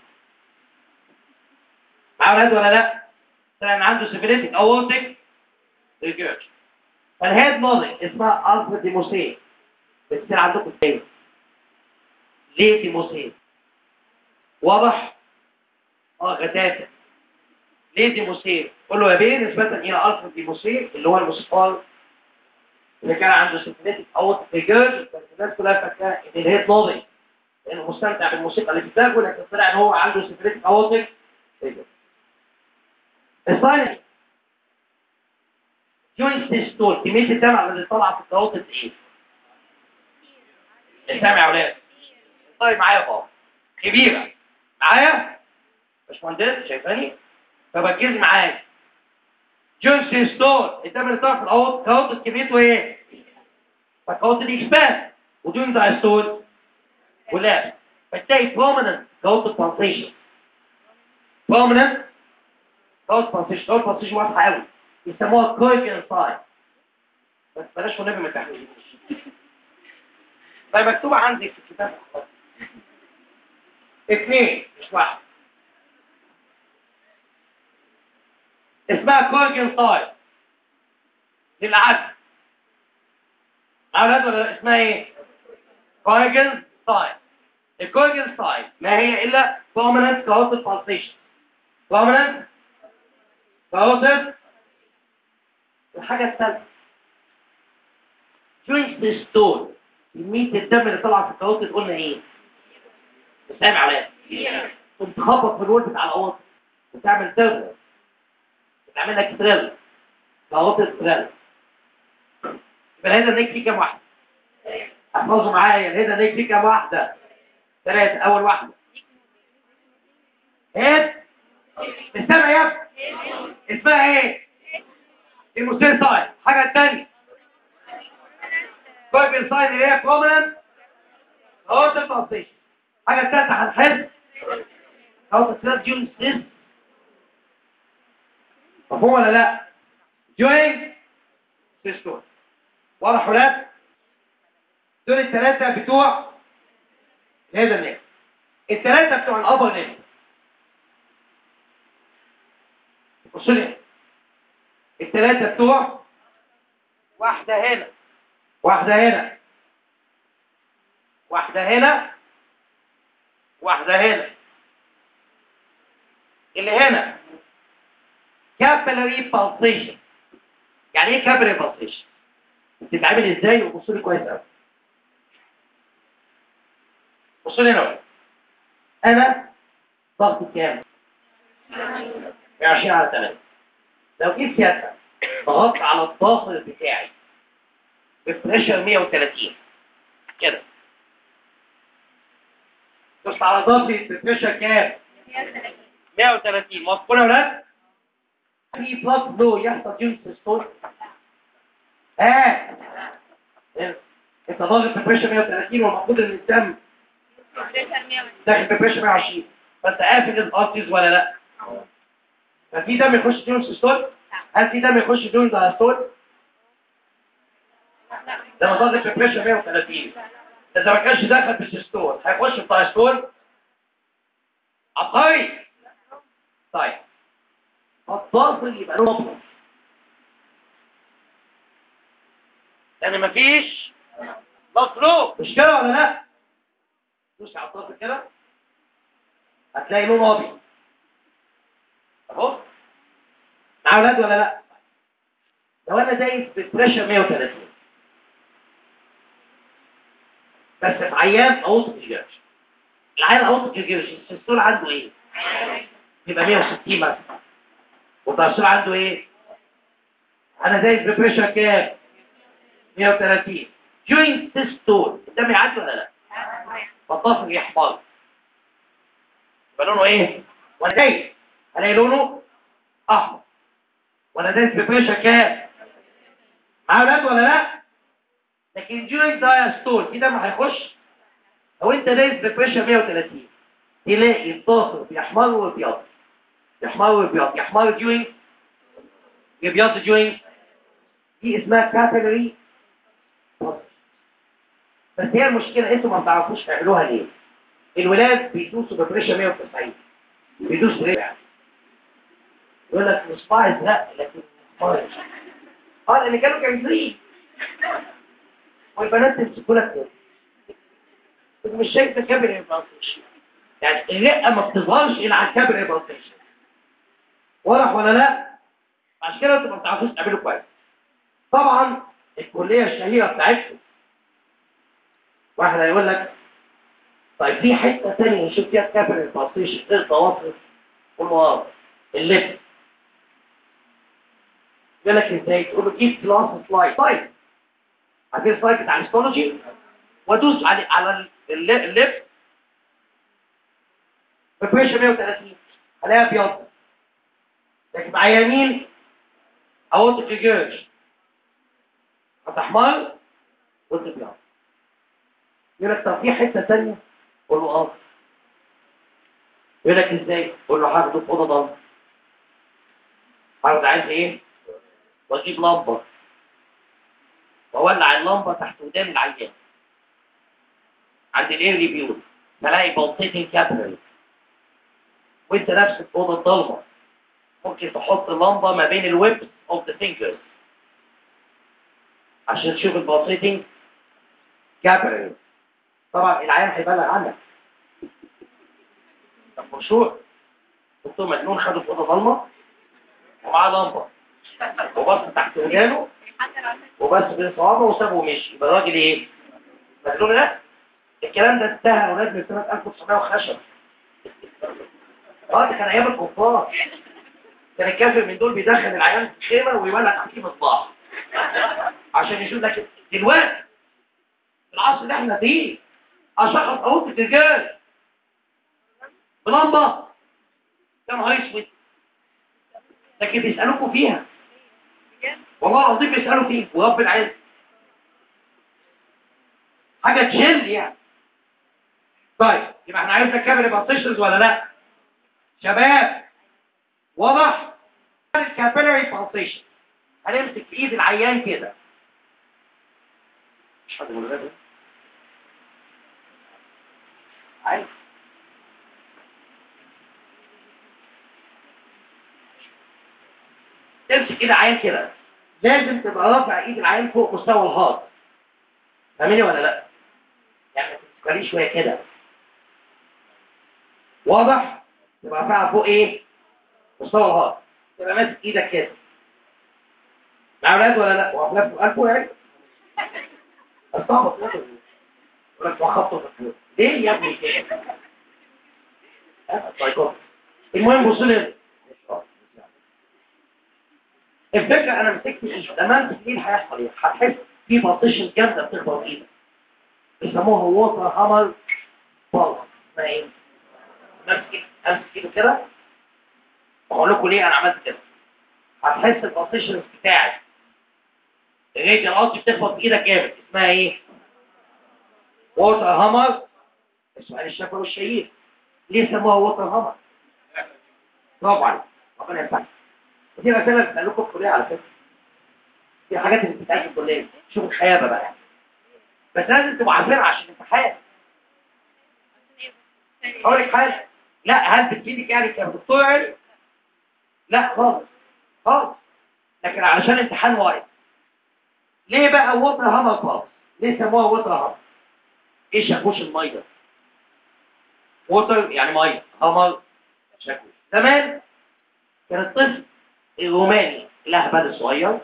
معاه ولاد ولا لا طلع ان عنده سيفيليتك اورتك ريجيرج فالهيد نوضي اسمها الفا ديموسين بتصير عندكم ازاي ليه ديموسين واضح اه غتاتة ليه ديموسين قول له يا بيه نسبة الى الفا ديموسين اللي هو الموسيقار اللي كان عنده سيمفونيتك او ريجيرج بس الناس كلها فاكره ان الهيد نوضي لانه مستمتع بالموسيقى اللي في دماغه لكن طلع ان هو عنده سيمفونيتك او ريجيرج الثاني جوين ستيستول كمية الدمع اللي طالعة في الكواطب ايه؟ سامع يا ولاد طيب معايا بابا كبيرة معايا؟ مش مهندس شايفاني؟ فركز معايا جوين ستيستول الدم اللي طالع في الكواطب كميته ايه؟ فالكواطب اكسباند ودون دايستول ولا فتلاقي بروميننت كواطب ترانسيشن بروميننت كواطب ترانسيشن كواطب ترانسيشن واضحة قوي يسموها كويجن ساين بس بلاش ونبي ما تحملش طيب مكتوبة عندي في الكتاب اثنين مش واحد اسمها كويجن ساين للعدل أولاد ولا لا؟ اسمها ايه؟ كويجن ساين الكويجن ساين ما هي إلا prominent carotic pulsation prominent carotic الحاجة الثالثة جوينت ستول كمية الدم اللي طلع في الكواطب قلنا ايه؟ سامع عليها كنت تخبط في الول بتاع الأواطب وتعمل ترل وتعمل لك ترل كواطب ترل يبقى الهيدا نيك فيه كام واحدة؟ احفظوا معايا الهيدا نيك فيه كام واحدة؟ ثلاثة أول واحدة هيد استمع يا ابني اسمها ايه؟ المسير ساين حاجة تانية كويبل ساين اللي هي كومنت اهو تفاصيل حاجة تالتة هنحس اهو تسلات جون سيس مفهوم ولا لا جوين سيستول واضح ولاد دول الثلاثة بتوع هذا الناس الثلاثة بتوع الأبر ناس بصوا لي الثلاثة بتوع واحدة هنا واحدة هنا واحدة هنا واحدة هنا اللي هنا capillary pulsation يعني ايه capillary pulsation بتتعمل ازاي وبصوا لي كويس قوي بصوا لي هنا بقى. انا ضغط كام 120 على 8 لو جيت سيادتك ضغطت على الضغط بتاعي ببريشر 130 كده دوست على ضغطي ببريشر كام 130 موافقون يا ولاد في بلاد فلو يحصل جنس ستور ها انت ضاغط ببريشر 130 والمفروض ان الدم داخل ببريشر 120 فانت قافل الارتيز ولا لا ففي دم يخش فيهم سيستول هل في دم يخش فيهم دايستول لا ده مصادر في بريشر 130 اذا ما كانش دخل في السيستول هيخش في دايستول عبقري طيب الضغط يبقى له مطلب يعني مفيش مطلوب مش كده ولا لا دوس على الضغط كده هتلاقي لونه ابيض اهو مع اولاد ولا لا لو انا دايس بالبريشر 130 بس في عيان اوسط الجرش العيان اوسط الجرش السيستول عنده ايه يبقى 160 مثلا والترسول عنده ايه انا دايس ببريشر كام 130 during systole الدم يعدي ولا لا فالضغط يحفظ يبقى لونه ايه وانا دايس الاقي لونه احمر وانا دايس ببريشر كام مع اولاد ولا لا لكن during diastole في دم هيخش لو انت دايس ببريشر 130 تلاقي الضغط بيحمر ويبيض يحمر ويبيض يحمر during يبيض during دي اسمها capillary بس هي المشكلة انتوا ما بتعرفوش تعملوها ليه الولاد بيدوسوا ببريشر 190 بيدوس بريشر يعني يقول لك مصباح ازرق لكن مصباح اه لان كانوا جايزين والبنات تمسكوا لك كده انت مش شايف الكابل يبلطش يعني الرقه ما بتظهرش الا على الكابل يبلطش واضح ولا لا عشان كده انتوا ما بتعرفوش تعملوا كويس طبعا الكليه الشهيره بتاعتكم واحد هيقول لك طيب في حته ثانيه نشوف فيها الكابل يبلطش غير ضوافر قول له اه اللب يقول لك ازاي تقول له جيب كلاس سلايد طيب عارفين السلايد بتاع الهيستولوجي وادوس على على الل- اللب ببريشر 130 الاقيها ابيض لكن مع يمين اورتك الجيرش هتحمر وانت ابيض يقول لك طب في حته ثانيه قول له اه يقول لك ازاي قول له هاخده في اوضه ضلمه هاخد عايز ايه واجيب لمبه واولع اللمبه تحت ودان العيان عند الايرلي بيوت تلاقي بلطتين كابري وانت نفسك في اوضه ضلمه ممكن تحط لمبه ما بين الويبس اوف ذا فينجرز عشان تشوف البلطتين كابري طبعا العيان هيبلغ عنك طب مشروع دكتور مجنون خده في اوضه ضلمه ومعاه لمبه وبص تحت ودانه وبس بين صوابعه وسابه ومشي يبقى الراجل ايه؟ مجنون ده؟ الكلام ده انتهى ولاد من سنه 1900 وخشب اه ده كان ايام الكفار كان الكافر من دول بيدخل العيان في الخيمه ويولع تحتيه مصباح عشان يشوف لك دلوقتي في العصر اللي احنا فيه اشخص اوضه الرجال بلمبه يا نهار اسود لكن بيسالوكوا فيها والله العظيم بيسالوا فيه ورب العز حاجه تشل يعني طيب يبقى احنا عرفنا الكابل يبقى تشرز ولا لا شباب واضح الكابيلاري بالسيشن هنمسك في ايد العيان كده مش حد يقول غير عايز تمسك ايد العيان كده لازم تبقى رافع ايد العيان فوق مستوى الهارت فاهمني ولا لا يعني ما تفكريش شويه كده واضح تبقى رافعها فوق ايه مستوى الهارت تبقى ماسك ايدك كده مع اولاد ولا لا وافلاك في قلبه يعني استعبط يقول لك وخبطه في الفلوس ليه يا ابني كده ها؟ طيب المهم بص لي الفكرة انا مسكت ايد لما امسك ايد هيحصل ايه هتحس في بطيشن جامدة بتخبط ايدك بيسموها ووتر هامر بالز اسمها ايه؟ امسك امسك ايده كده واقول لكم ليه انا عملت كده هتحس البطيشن بتاعك لغايه القص بتخبط في ايدك جامد اسمها ايه؟ ووتر هامر السؤال الشفوي والشهير ليه سموها ووتر هامر؟ برافو عليك ربنا يسعدك ودي الاسئله اللي بتسالكم في الكليه على فكره دي حاجات اللي بتتقال في الكليه شوفوا الخيابه بقى بس لازم تبقوا عارفينها عشان الامتحان اقول لك حاجه لا هل بتفيدك يعني كدكتور علم لا خالص خالص لكن علشان امتحان وايد ليه بقى ووتر هامر خالص ليه سموها ووتر هامر ايه شاكوش الميه ووتر يعني ميه هامر شاكوش زمان كان الطفل الروماني الاهبل الصغير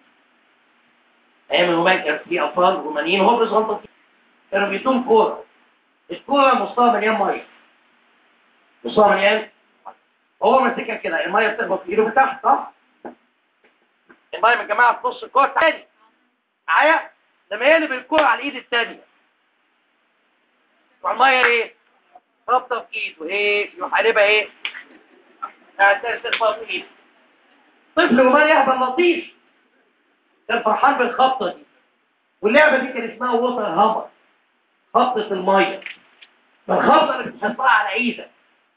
ايام الرومان كان في اطفال رومانيين وهو صغنطه كانوا بيدوم كوره الكوره نصها مليان ميه نصها مليان هو ماسكها كده الميه بتخبط في ايده من تحت صح الميه من جماعه في نص الكوره تاني معايا لما يقلب الكوره على الايد الثانيه والميه ايه خبطه في ايده ايه يروح قلبها ايه يعني تخبط في ايده طفل روماني يهبل لطيف كان فرحان بالخبطه دي واللعبه دي كان اسمها ووتر هامر خبطه الميه فالخبطه اللي بتحطها على ايدك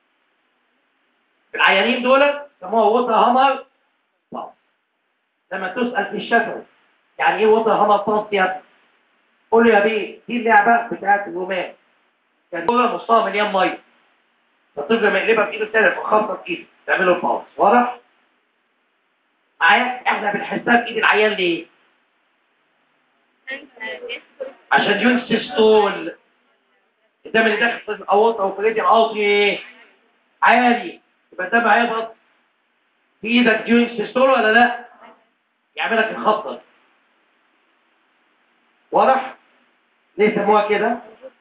العيانين دول سموها ووتر هامر باص لما تسال في الشفوي يعني ايه ووتر هامر باص يا ابني قول له يا بيه دي اللعبه بتاعت الرومان كان جوه نصها مليان ميه فالطفل لما يقلبها في ايده الثانيه تخبط في ايده تعمله الباص واضح؟ معايا احنا بنحسها في ايد العيان ليه؟ عشان ينسستول الدم اللي داخل في الاوطه وفريدي العاطي ايه؟ عالي يبقى الدم هيهبط في ايدك ينسستول ولا لا؟ يعمل لك الخطه دي. واضح؟ ليه سموها كده؟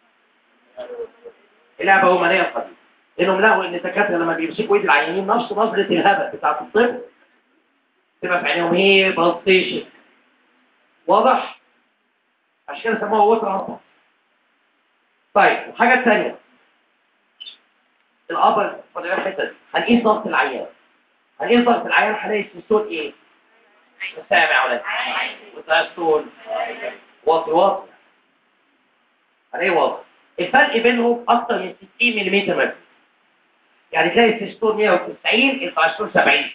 اللعبه رومانيه القديمه لانهم لقوا ان الدكاتره لما بيمسكوا ايد العيانين نفس نظره الهبل بتاعت الطفل تبقى في عينيهم ايه بلطيشن واضح عشان كده سموها ووتر هامر طيب الحاجه الثانيه الابر فاضل الحته دي هنقيس ضغط العيان هنقيس ضغط العيان هنلاقي السيستول ايه سامع يا ولاد والدايستول واطي واطي هنلاقي واطي الفرق بينهم اكتر من 60 ملم متر يعني تلاقي السيستول 190 الدايستول 70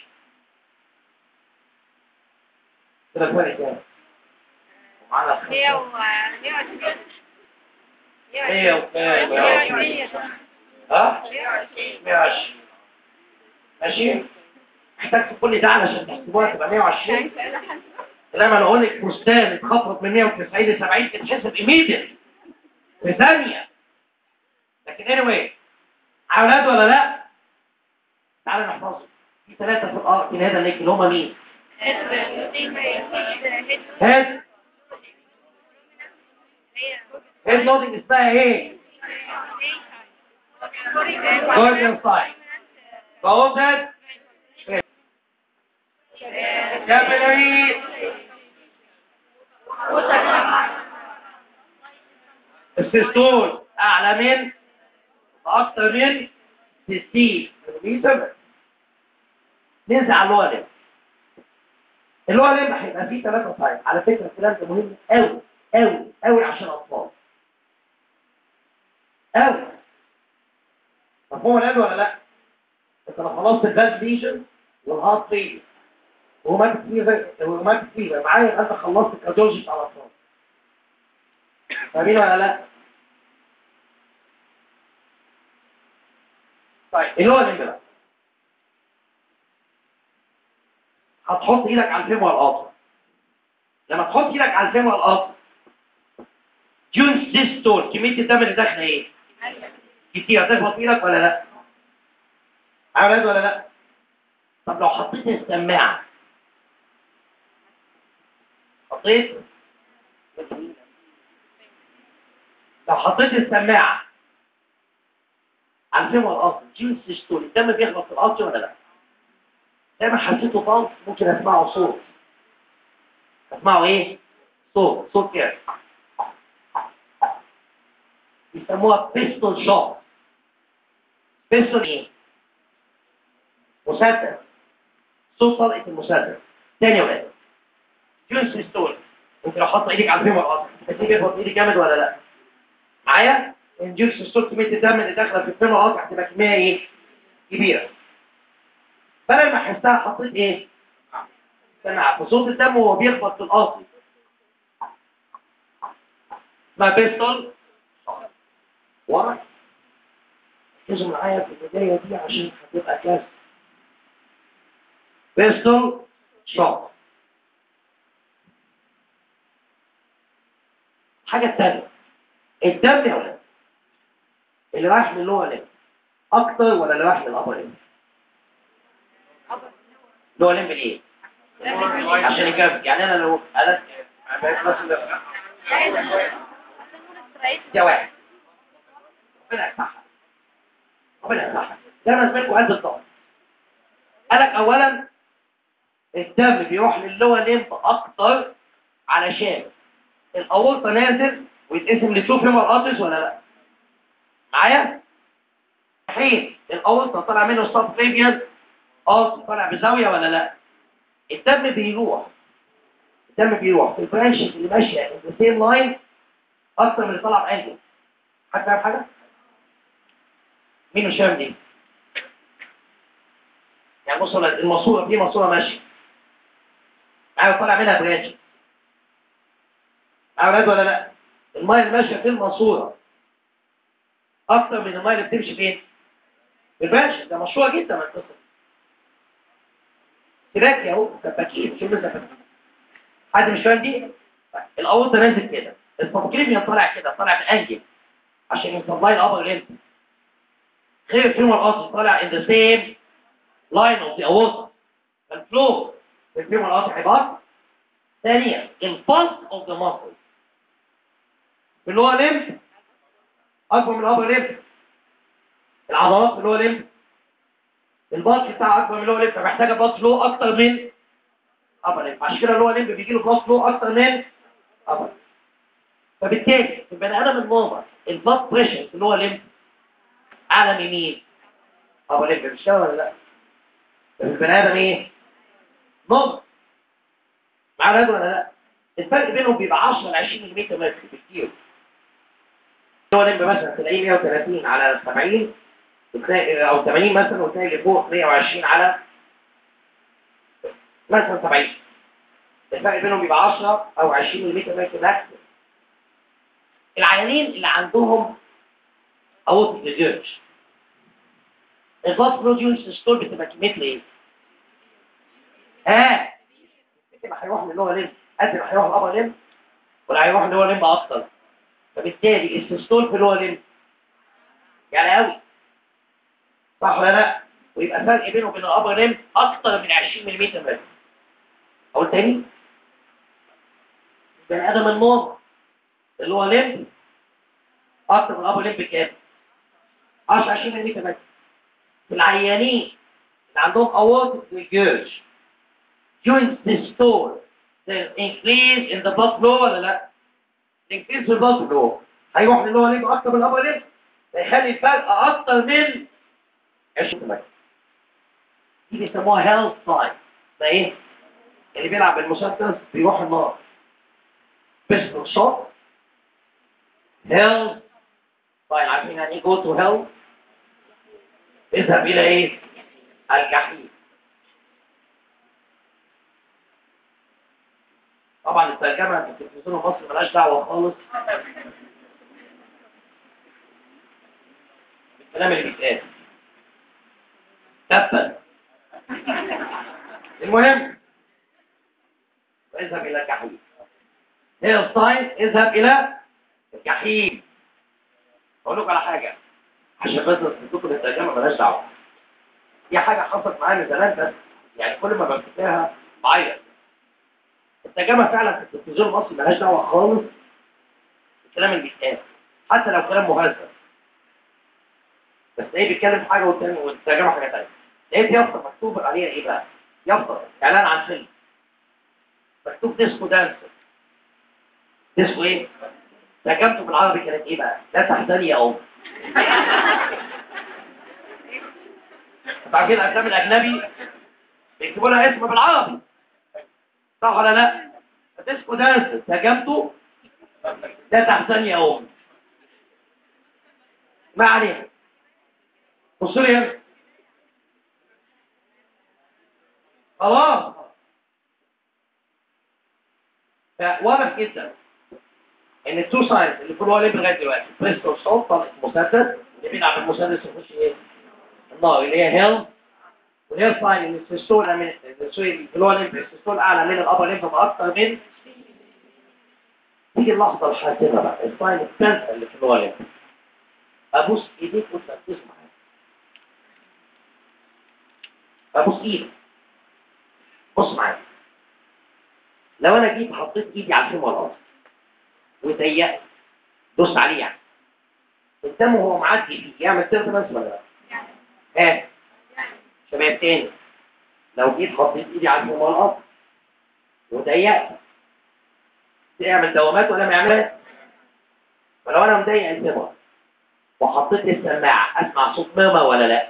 كده الفرق كام؟ ومعانا الخمسة. هي و هي وعشرين هي وكام؟ هي وعشرين ها؟ هي وعشرين 120 ماشي؟ محتاج كل ده علشان تحسبوها تبقى 120 لما انا اقول لك فستان اتخفض من 190 ل 70 تتحسب ايميديت في ثانيه لكن anyway اولاد ولا لا؟ تعالى نحفظهم في ثلاثه في الارض في هذا الليك اللي هم مين؟ هيد هيد لودنج اسمها ايه؟ جوردن ساين فوزد كابيلاري السيستول اعلى من اكتر من 60 ملم ننزل على اللور ليمب اللور ليمب هيبقى فيه ثلاثة ساين على فكرة الكلام ده مهم قوي قوي قوي عشان الاطفال قوي مفهوم الان ولا لا؟ انت لو خلصت الباس ليجن والهارت فيلر وروماتيك فيفر وروماتيك فيفر معايا انت خلصت الكارديولوجي بتاع الاطفال فاهمين ولا لا؟ طيب اللي هو الليمب بقى هتحط ايدك على الفم والقاطر لما تحط ايدك على الفم والقاطر جون سيستول كميه الدم اللي داخله ايه؟ كتير هتخبط ايدك ولا لا؟ عملت ولا لا؟ طب لو حطيت السماعه حطيت لو حطيت السماعه على الفم والقاطر جون سيستول الدم بيخبط في القاطر ولا لا؟ دايما حسيته فالص ممكن اسمعه صوت اسمعه ايه صوت صوت كده بيسموها بيستول شوت بيستول ايه مسدس صوت طلقه المسدس تاني يا ولاد جونس بيستول انت لو حاطط ايدك على الفيمر اصلا هتلاقيه بيخبط ايدك جامد ولا لا معايا الجونس بيستول كميه الدم اللي داخله في الفيمر اصلا هتبقى كميه ايه كبيره بدل ما احسها حطيت ايه سمع في صوت الدم وهو بيخبط في الارض اسمها بيستول ورا ركزوا معايا في البدايه دي عشان هتبقى كاس بيستول شوك الحاجه الثانيه الدم يا ولاد اللي رايح من اللور ليمب اكتر ولا اللي رايح من الابر ليمب اللور ليمب ليه عشان يكفي يعني انا لو قلت مثلا ده واحد ربنا يسمحها ربنا يسمحها ده انا اسمعكم قد الضغط قالك اولا الدم بيروح للور ليمب اكتر علشان الاورطه نازل ويتقسم لتو فيمر ارتس ولا لا معايا حين الاورطه طالع منه السب فيبيان ارتس طالع بزاويه ولا لا الدم بيروح الدم بيروح في البرانشز اللي ماشيه in the same line اكتر من اللي طالع بانجل حد فاهم حاجه مين مش فاهم دي يعني بص الماسوره دي ماسوره ماشيه معايا طالع منها برانش أولاد ولا لا المية اللي ماشية في الماسورة أكتر من المية اللي بتمشي فين في الباشا ده مشهورة جدا من القصة تراك اهو سباكين شوف سباكين حد مش فاهم دي الأول ده نازل كده التفكير طالع كده طالع بأنجل عشان يصبلاي الأبر لينس غير الفيمور الأصل طالع in the same line of the aorta الفلو في الفيمور الأصل هيبقى ثانيا البلس of the muscle اللي هو لمب اكبر من الابر لمب العضلات اللي هو لمب البلس بتاعه اكبر من اللي هو لمب فمحتاجه بلس فلو اكتر من ابر لمب عشان كده اللي هو لمب بيجي له بلس فلو اكتر من ابر فبالتالي في البني ادم النورمال البلس بريشر اللي هو لمب اعلى من مين؟ ابر لمب مش كده ولا لا؟ في البني ادم ايه؟ نورمال مع الرجل ولا لا؟ الفرق بينهم بيبقى 10 ل 20 ملم متر بكتير هو لمب مثلا تلاقيه 130 على 70 وتلاقي او 80 مثلا وتلاقي اللي فوق 120 على مثلا 70 الفرق بينهم بيبقى 10 او 20 ملم متر ماكس العيانين اللي عندهم اورتيك ريجيرج الباس بروديوس ستور بتبقى كميتها ايه؟ اه يبقى هيروح من اللي هو لمب قد ما هيروح الابر لمب ولا هيروح اللي هو لمب اكتر فبالتالي السيستول في اللي هو لمب يعني قوي صح ولا لا ويبقى فرق بينه وبين الابر لمب اكتر من 20 ملم متر اقول تاني البني ادم النور اللي هو لمب اكتر من الابر لمب بكام 10 20 ملم متر في العيانين اللي عندهم aortic regurg during systole there's increase in the blood flow ولا لا increase في البلد flow هيروح اللي هو ليه اكتر من الابر ليه هيخلي الفرق اكتر من 20 متر دي بيسموها هيلث ساين ده ايه اللي بيلعب بالمسدس بيروح النار بيستول شوت هيلث ساين عارفين يعني ايه جو تو هيلث اذهب الى ايه الجحيم طبعا الترجمه في التلفزيون المصري ملهاش دعوه خالص بالكلام اللي بيتقال تبا المهم اذهب الى الجحيم هي الساين اذهب الى الجحيم اقول لكم على حاجه عشان بس تكتب الترجمه ملهاش دعوه دي حاجه حصلت معايا من زمان بس يعني كل ما بفتكرها بعيط الترجمه فعلا في التلفزيون المصري ملهاش دعوه خالص بالكلام اللي بيتقال حتى لو كلام مهذب بس ايه بيتكلم في حاجه والتاني والترجمه حاجه ثانيه لقيت يافطه مكتوب عليها ايه بقى؟ يافطه اعلان عن فيلم مكتوب ديسكو دانسر ديسكو ايه؟ ترجمته بالعربي كانت ايه بقى؟ لا تحزني يا ام انتوا عارفين الافلام الاجنبي بيكتبوا لها اسم بالعربي صح ولا لا؟ ديسكو دانسر ترجمته لا تحزني يا ام ما علينا بصوا لي هنا خلاص فواضح جدا ان التو ساينز اللي في الوالد لغايه دلوقتي بريست والصوت طلق مسدس اللي بيلعب المسدس يخش ايه؟ النار اللي هي هيل واللي هي ساين ان السيستول من السويد اللي هو الامبريس السيستول اعلى من الابر ليمف باكثر من تيجي اللحظه الحاسمه بقى الساين الثالثه اللي في الوالد ابوس ايديك وانت بتسمع ابوس ايدك بص معايا لو انا جيت حطيت ايدي على الفم والارض وضيقت دوست عليه يعني الدم وهو معدي فيه يعمل تيرتنس ولا لا؟ ها شباب تاني لو جيت حطيت ايدي على الفم والارض وضيقت تعمل دوامات ولا ما يعملها؟ فلو انا مضيق الفم وحطيت السماعه اسمع صوت ماما ولا لا؟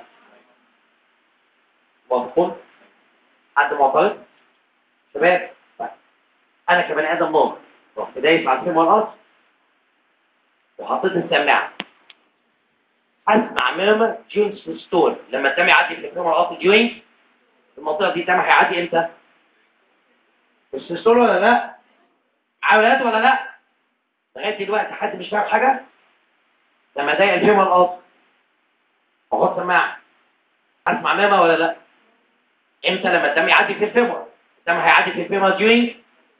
مفهوم؟ حد معترض؟ شباب طيب. انا كبني ادم نور رحت دايس على الفيلم والقص وحطيت السماعه اسمع ماما جينز ستون لما الدم يعدي في الفيلم والقص جوينز المنطقه دي الدم هيعدي امتى؟ في السيستول ولا لا؟ عمليات ولا لا؟ لغايه دلوقتي حد مش فاهم حاجه؟ لما ضايق الفيلم والقص واحط سماعه اسمع ماما ولا لا؟ امتى لما الدم يعدي في الفيمور الدم هيعدي في الفيمور during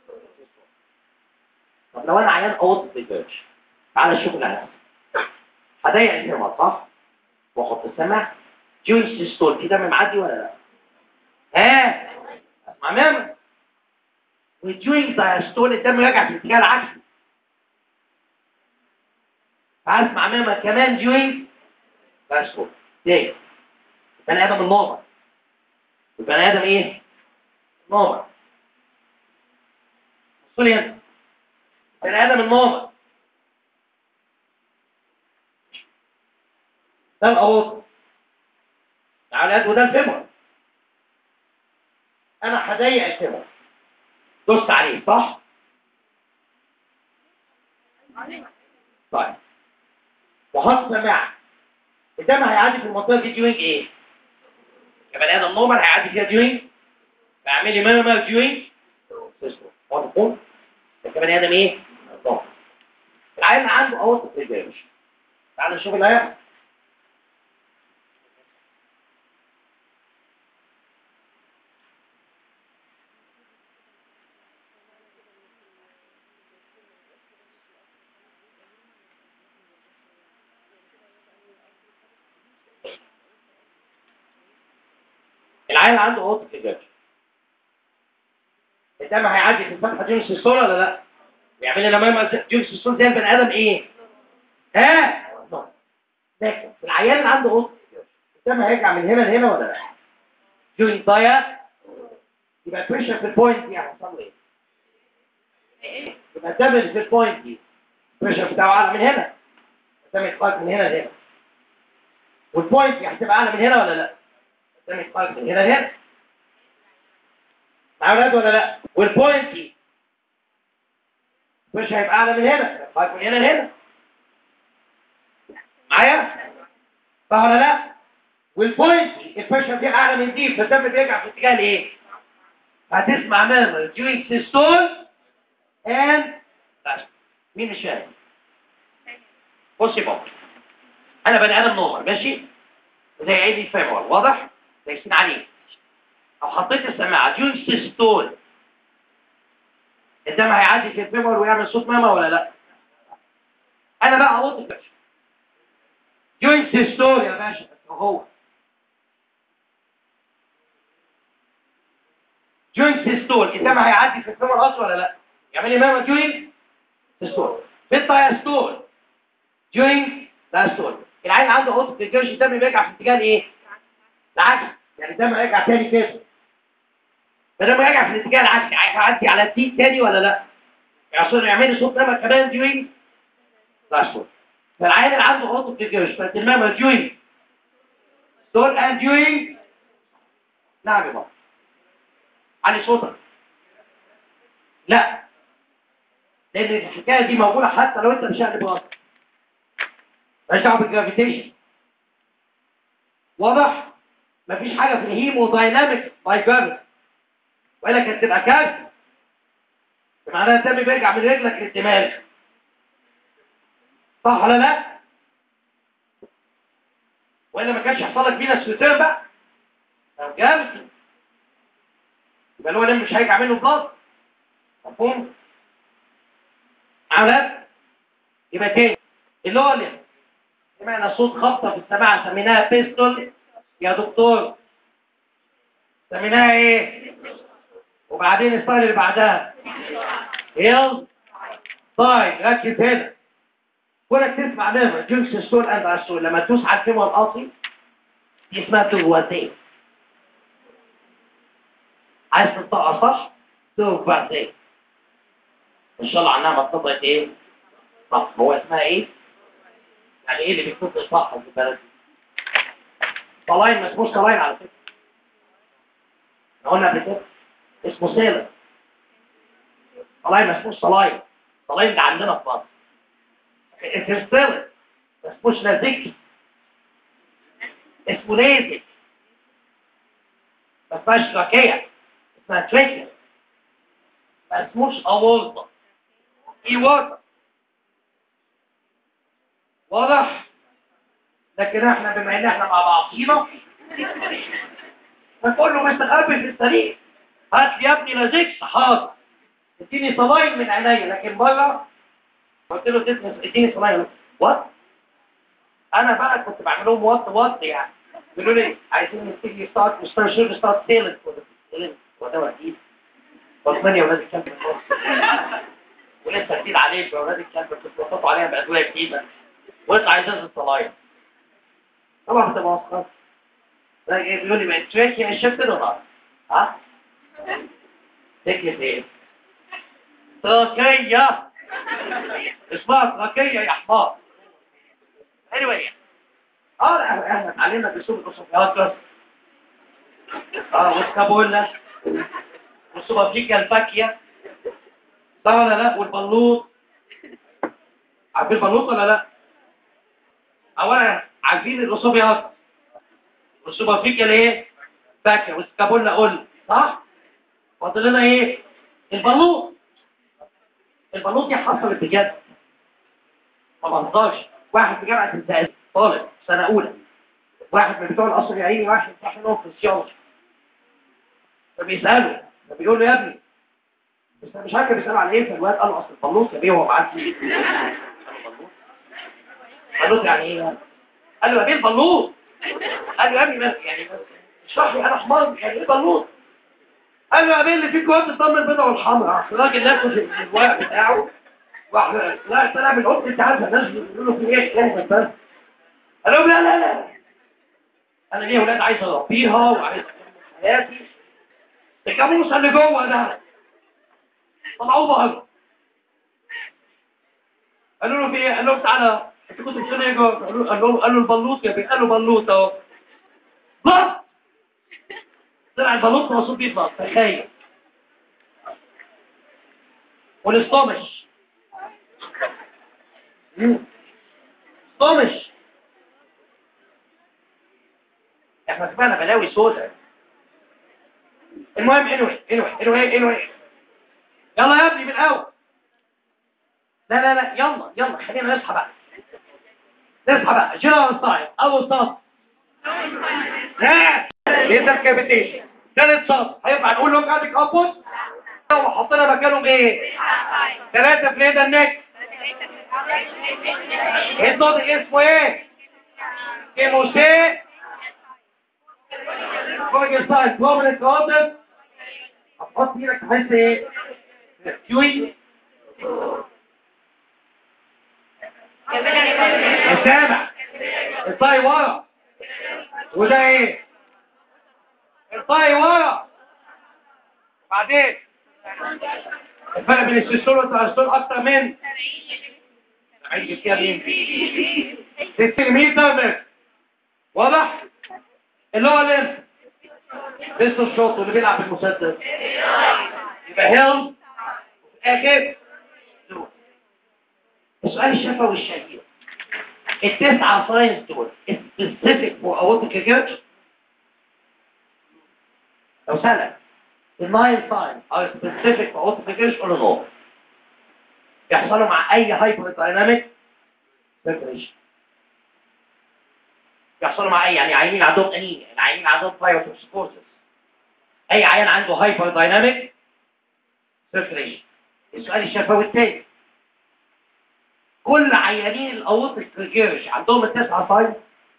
طب لو انا عيان اوض في البرش تعالى شوف العلاج هضيق الفيمور صح واحط السماعه during systole في دم معدي ولا لا ها اسمع ماما والduring diastole الدم راجع في الاتجاه العكسي فاسمع ماما كمان during diastole تاني بني ادم الناظر البني ادم ايه ناظر بصوا لي هنا بني ادم الناظر ده الاوض تعالى وده الفمر انا هضيق الفمر دوست عليه صح طيب وحط سماعه الدم هيعدي في المنطقه دي ديوينج ايه كبني ادم نورمال هيعدي فيها ديوينج فاعمل لي ميرمال ديوينج سيستم واضح ده كبني ادم ايه نورمال العيان عنده اوت ريجريشن تعال نشوف اللي هيحصل العيان عنده اوت ريجريشن الدم هيعدي في الفتحه دي مش الصوره ولا لا يعمل لنا ميرمال جيمس الصوره زي البني ادم ايه ها لكن في العيان اللي عنده اوت الدم هيرجع من هنا لهنا ولا لا جوين ضايع يبقى البريشر في البوينت دي هيحصل له ايه يبقى الدم اللي في البوينت دي البريشر بتاعه اعلى من هنا الدم يتخرج من هنا لهنا والبوينت دي هتبقى اعلى من هنا ولا لا الدم يتخرج من هنا لهنا معايا ولاد ولا لا والبوينت دي مش هيبقى اعلى من هنا يتخرج من هنا لهنا معايا صح ولا لا والبوينت دي البريشر دي اعلى من دي فالدم بيرجع في اتجاه الايه هتسمع ماما during systole and مين مش فاهم بص يا بابا انا بني ادم نورمال ماشي زي عيني فيمور واضح دايسين عليه او حطيت السماعه during systole الدم هيعدي في الفيمور ويعمل صوت ماما ولا لا انا بقى هوط الباشا during systole يا باشا هو during systole الدم هيعدي في الفيمور اصلا ولا لا يعمل لي ماما during systole في الدايستول during diastole العين عنده اوتو الجيش الدم بيرجع في اتجاه ايه العكس يعني الدم هيرجع تاني كده فلما راجع في الاتجاه العكسي هيعدي على التي تاني ولا لا عشان يعمل لي صوت ماما كمان during diastole فالعين اللي عنده اوتو الجيش فالماما during دول and during نعم يا بابا علي صوتك لا لان الحكايه دي موجوده حتى لو انت مش قاعد براسك مالهاش دعوه بالجرافيتيشن واضح مفيش حاجه في الهيمودايناميك باي جرافيتي والا كانت تبقى كارثه معناها الدم بيرجع من رجلك للدماغ صح ولا لا والا ما كانش يحصل لك فينا سويتين بقى لو جامد يبقى هو مش هيرجع منه بلاد مفهوم عملت يبقى تاني اللي هو اللي سمعنا صوت خبطه في السماعه سميناها بيستول يا دكتور سميناها ايه وبعدين الصاير اللي بعدها هيل طيب ركز هنا كونك تسمع منها جنس السول اند السول لما تدوس على الكلمه القاصي دي اسمها تغواتين عايز تنطقها صح تغواتين ان شاء الله عنها مطلبة ايه صح هو اسمها ايه يعني ايه اللي بيكتب صح في البلد صلاين ما اسموش صلاين على فكره احنا قلنا قبل كده اسمه سيلر صلاين ما اسموش صلاين صلاين ده عندنا في مصر اسمه سيلر ما اسموش نازكي اسمه نازك ما اسمهاش تراكية اسمها تريكيا ما اسموش أورطة ايه وضع واضح لكن احنا بما ان احنا مع بعضينا نقول له مستخبي في السرير هات لي يا ابني لازكس حاضر اديني صلاين من عينيا لكن بره قلت له تدنس اديني صلاين وات انا بقى كنت بعمل لهم وات وات يعني بيقولوا لي عايزين نبتدي ستارت ستارت شو ستارت سيلنت وده اكيد بطمني يا ولاد الكلب ولسه جديد عليك يا ولاد الكلب كنت بطلعوا عليها بأدوية جديدة وانت عايز تنزل صلاين طبعا بتبقى مسخرة بيقول لي بقت تريكي الشفت ولا ها؟ تكلف ايه؟ تراكية اسمها تراكية يا حمار anyway اه لا، احنا اتعلمنا باسلوب الاسوفياتر اه والكابولا والسوبافيكا الفاكية صح ولا لا والبلوط عارفين البلوط ولا لا اولا عارفين الاسوفياتر والسوبافيكا الايه فاكية والسكابولا قول صح فاضل لنا ايه البلوط البلوط دي حصلت بجد ما بهزرش واحد في جامعة الزقازيق طالب سنة أولى واحد من بتوع القصر العيني واحد امتحنه في السيولوجي فبيسأله فبيقول له يا ابني بس أنا مش عارف بيسأله على ايه فالواد قال له اصل البلوط يا بيه هو معاه فيه بلوط يعني ايه يعني؟ قال له يا بيه البلوط قال له يا ابني بس يعني بس اشرح لي انا حمار يعني ايه بلوط قال له يا بيه اللي فيه جوات الضم البيضاء والحمراء الراجل نفسه في الورق بتاعه واحد لا طلع من القط انت عارف الناس بيقولوا في ايه كلمه بس قال لهم لا لا لا انا ليه اولاد عايز اربيها وعايز اكمل حياتي الجاموسه اللي جوه ده طلعوه بره قالوا له في ايه قال لهم تعالى انت كنت بتقول ايه جوه قالوا قال له قال له البلوط يا بيه قال له بلوط اهو بلط طلع البلوط مقصود بيه بلط تخيل والاسطمش طمش احنا سمعنا بلاوي سودا المهم انوي انوي انوي انوي يلا يا ابني من الاول لا لا لا يلا يلا خلينا نصحى بقى نصحى بقى جيران صايم اول صف لا ليه الكابيتيشن ثالث صف هينفع نقول لهم قاعد كابوس وحطينا مكانهم ايه ثلاثة في ليدا النك النطق اسمه ايه كيموسي فوق السايد بروبلت كوتس هتحط ايدك تحس ايه كيوي السابع الطاي ورا وده ايه الطاي ورا بعدين الفرق بين السيستول والتراستول اكتر من عايز فيها مين 60 متر واضح اللي هو اللي لسه الشوط اللي بيلعب بالمسدس يبقى هيل اخر السؤال الشفوي الشهير التسعة ساينس دول specific for aortic regurg لو سألك الناين ساين او سبيسيفيك اوتوفيكيشن ولا نو يحصلوا مع اي هايبر دايناميك سيركيليشن يحصلوا مع اي يعني عيانين عندهم انيميا العيانين عندهم بايوتوكسيكوزس اي عيان عنده هايبر دايناميك سيركيليشن السؤال الشفوي التاني كل عيانين الاوتيك ريجيرش عندهم التسعه ساين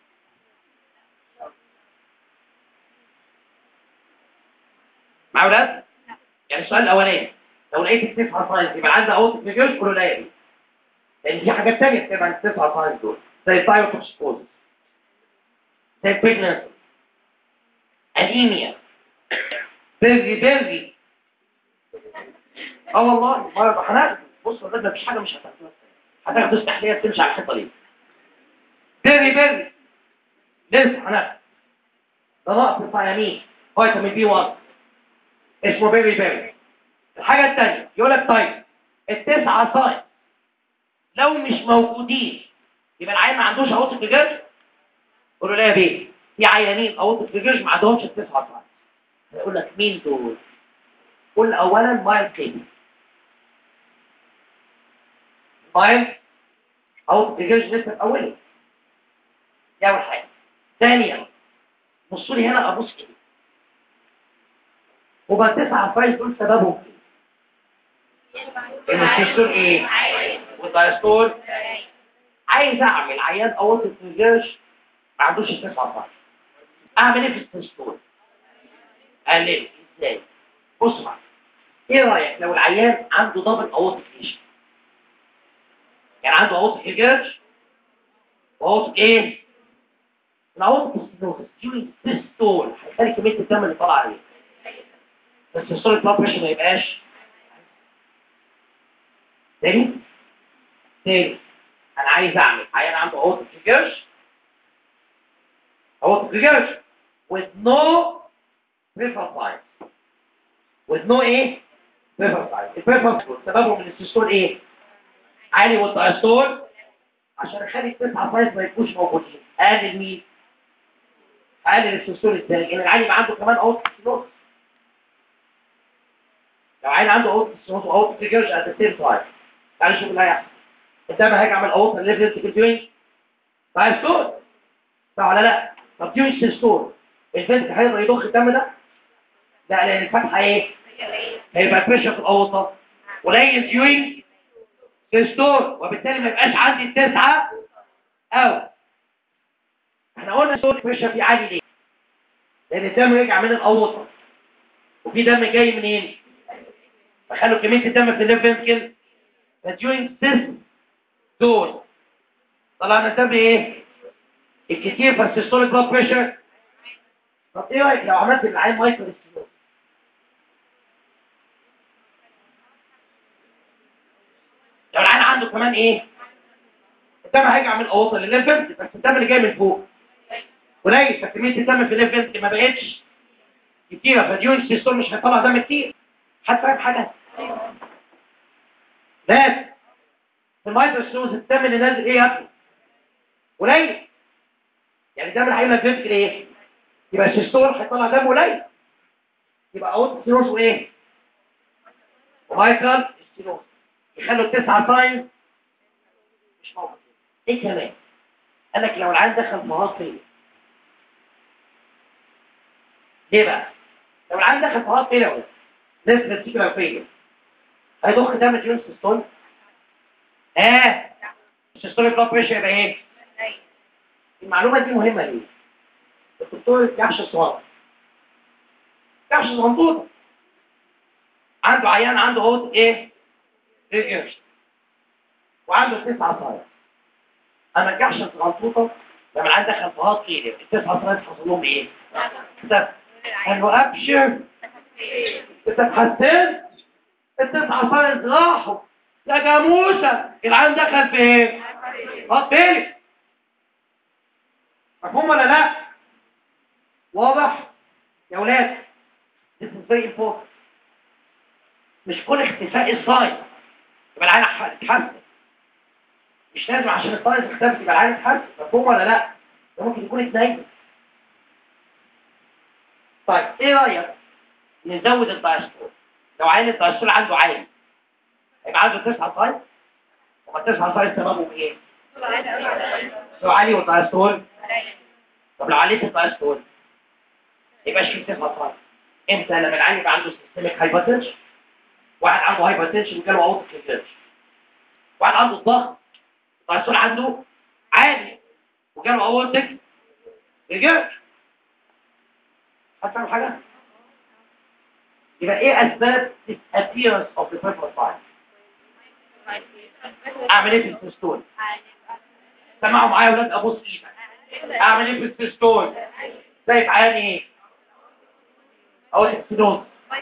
مع اولاد يعني السؤال الاولاني لو لقيت التسعه ساينز يبقى عندي اوتيك ريجيرش قولوا لا ليه لان في حاجات تانية بتبقى عند التسعه ساينز دول زي البايوتوكسيكوزس زي البريجنسي انيميا بيرجي بيرجي اه والله ما هناخد بص ده مفيش حاجه مش هتاخدها هتاخد استحليه تمشي على الحيطه ليه بيري بيري لسه هناخد ده نقص الثيامين فيتامين بي 1 اسمه بيري بيري الحاجه الثانيه يقول لك طيب التسعه ساين لو مش موجودين يبقى العيان ما عندوش عوض الجرج قولوا لا يا بيه في عيانين عوض الجرج ما عندهمش التسعه ساين هيقول لك مين دول قول اولا مايل كيدي مايل او تجيش لسه الاولي دي اول حاجه ثانيا بصوا لي هنا ابص كده وبقى تسعة فايز دول سببهم ايه الكوليسترول ايه والدايستول عايز اعمل عيان اوطي التجيش ما عندوش التسعة فايز اعمل ايه في الكوليسترول اقلله ازاي بص معايا ايه رايك لو العيان عنده دبل اورتيك ليشن يعني عنده اورتيك هيجرج واورتيك ايه الاورتيك ستينوزس ديورينج سيستول هيخلي كميه الدم اللي طالعه عليه بس السيستول بلاد بريشر ما يبقاش تاني تاني انا عايز اعمل عيان عنده اورتيك هيجرج اورتيك هيجرج with no peripheral signs with no ايه peripheral signs البريفرال سببهم من السيستول ايه عالي والدايستول عشان اخلي التسعه سايز ما يبقوش موجودين اقلل مين اقلل السيستول ازاي لان العالي يبقى عنده كمان اوت سينوس لو عالي عنده اوت سينوس واوت تريجرز ات ذا سيم تايم تعالى شوف اللي هيحصل الدم هيجي عمل اوت ليفل تكتوين دايستول صح ولا لا طب ديوين سيستول البنت هيقدر يضخ الدم ده لا لان الفتحه ايه هيبقى بريشر في الاوطه قليل ديوين سيستول وبالتالي ما يبقاش عندي التسعه او احنا قلنا السول بريشر فيه عالي ليه لان الدم رجع من الاوطه وفي دم جاي منين فخلوا كميه الدم في الليف فينتكل فديوين سيستول طلعنا الدم ايه الكتير فالسيستوليك بلاد بريشر طب ايه رايك لو عملت العين مايكرو ستينوز لو العين عنده كمان ايه الدم هيرجع من الاوطه للليفنت بس الدم اللي جاي من فوق قليل فكميه الدم في الليفنت ما بقتش كتيره فديون سيستول مش هيطلع دم كتير حد فاهم حاجه بس في المايكرو ستينوز الدم اللي نازل ايه يا ابني قليل يعني الدم اللي هيبقى فينتكل ايه يبقى السيستول هيطلع دم قليل يبقى اوت ستينوز وايه ومايكرال ستينوز يخلوا التسعة ساين مش موجود ايه كمان قال لك لو العيان دخل في هارت فيلير ليه بقى لو العيان دخل في هارت فيلير نسبة سيكولار فيلير هيضخ دم جيون سيستول اه السيستول بلاد بريشر يبقى ايه المعلومة دي مهمة ليه الدكتور جحش الصغار جحش صغنطوطة عنده عيان عنده هوت ايه ريجرش وعنده تسعة صاير اما الجحش الصغنطوطة لما العيان دخل في هوت كيلر التسعة صاير حصل لهم ايه؟ اختفى قال له ابشر انت اتحسنت التسعة صاير راحوا يا جاموسة العيان دخل في ايه؟ هوت كيلر مفهوم ولا لا واضح يا ولاد this is very important مش كل اختفاء الصايد يبقى العين اتحسن مش لازم عشان الصايد اختفت يبقى العين اتحسن مفهوم ولا لا ده ممكن يكون اتنين طيب ايه رايك نزود الدايستول لو عين الدايستول عنده عالي يبقى عنده 9 سايز وما 9 سايز سببه ايه؟ لو عالي والدايستول طب لو عليت الدايستول يبقى شيل 9 سايز امتى لما العين يبقى عنده سيستميك هايبرتنشن واحد عنده هايبرتنشن وجاله اوتيك ريفيرش واحد عنده الضغط الدايستول عنده عالي وجاله اوتيك ريفيرش هتفهم حاجه؟ يبقى ايه اسباب disappearance of the purple sign اعمل ايه في السيستول سمعوا معايا يا ولاد ابص ايدك اعمل ايه في السيستول شايف عيان ايه اقول لك سينوز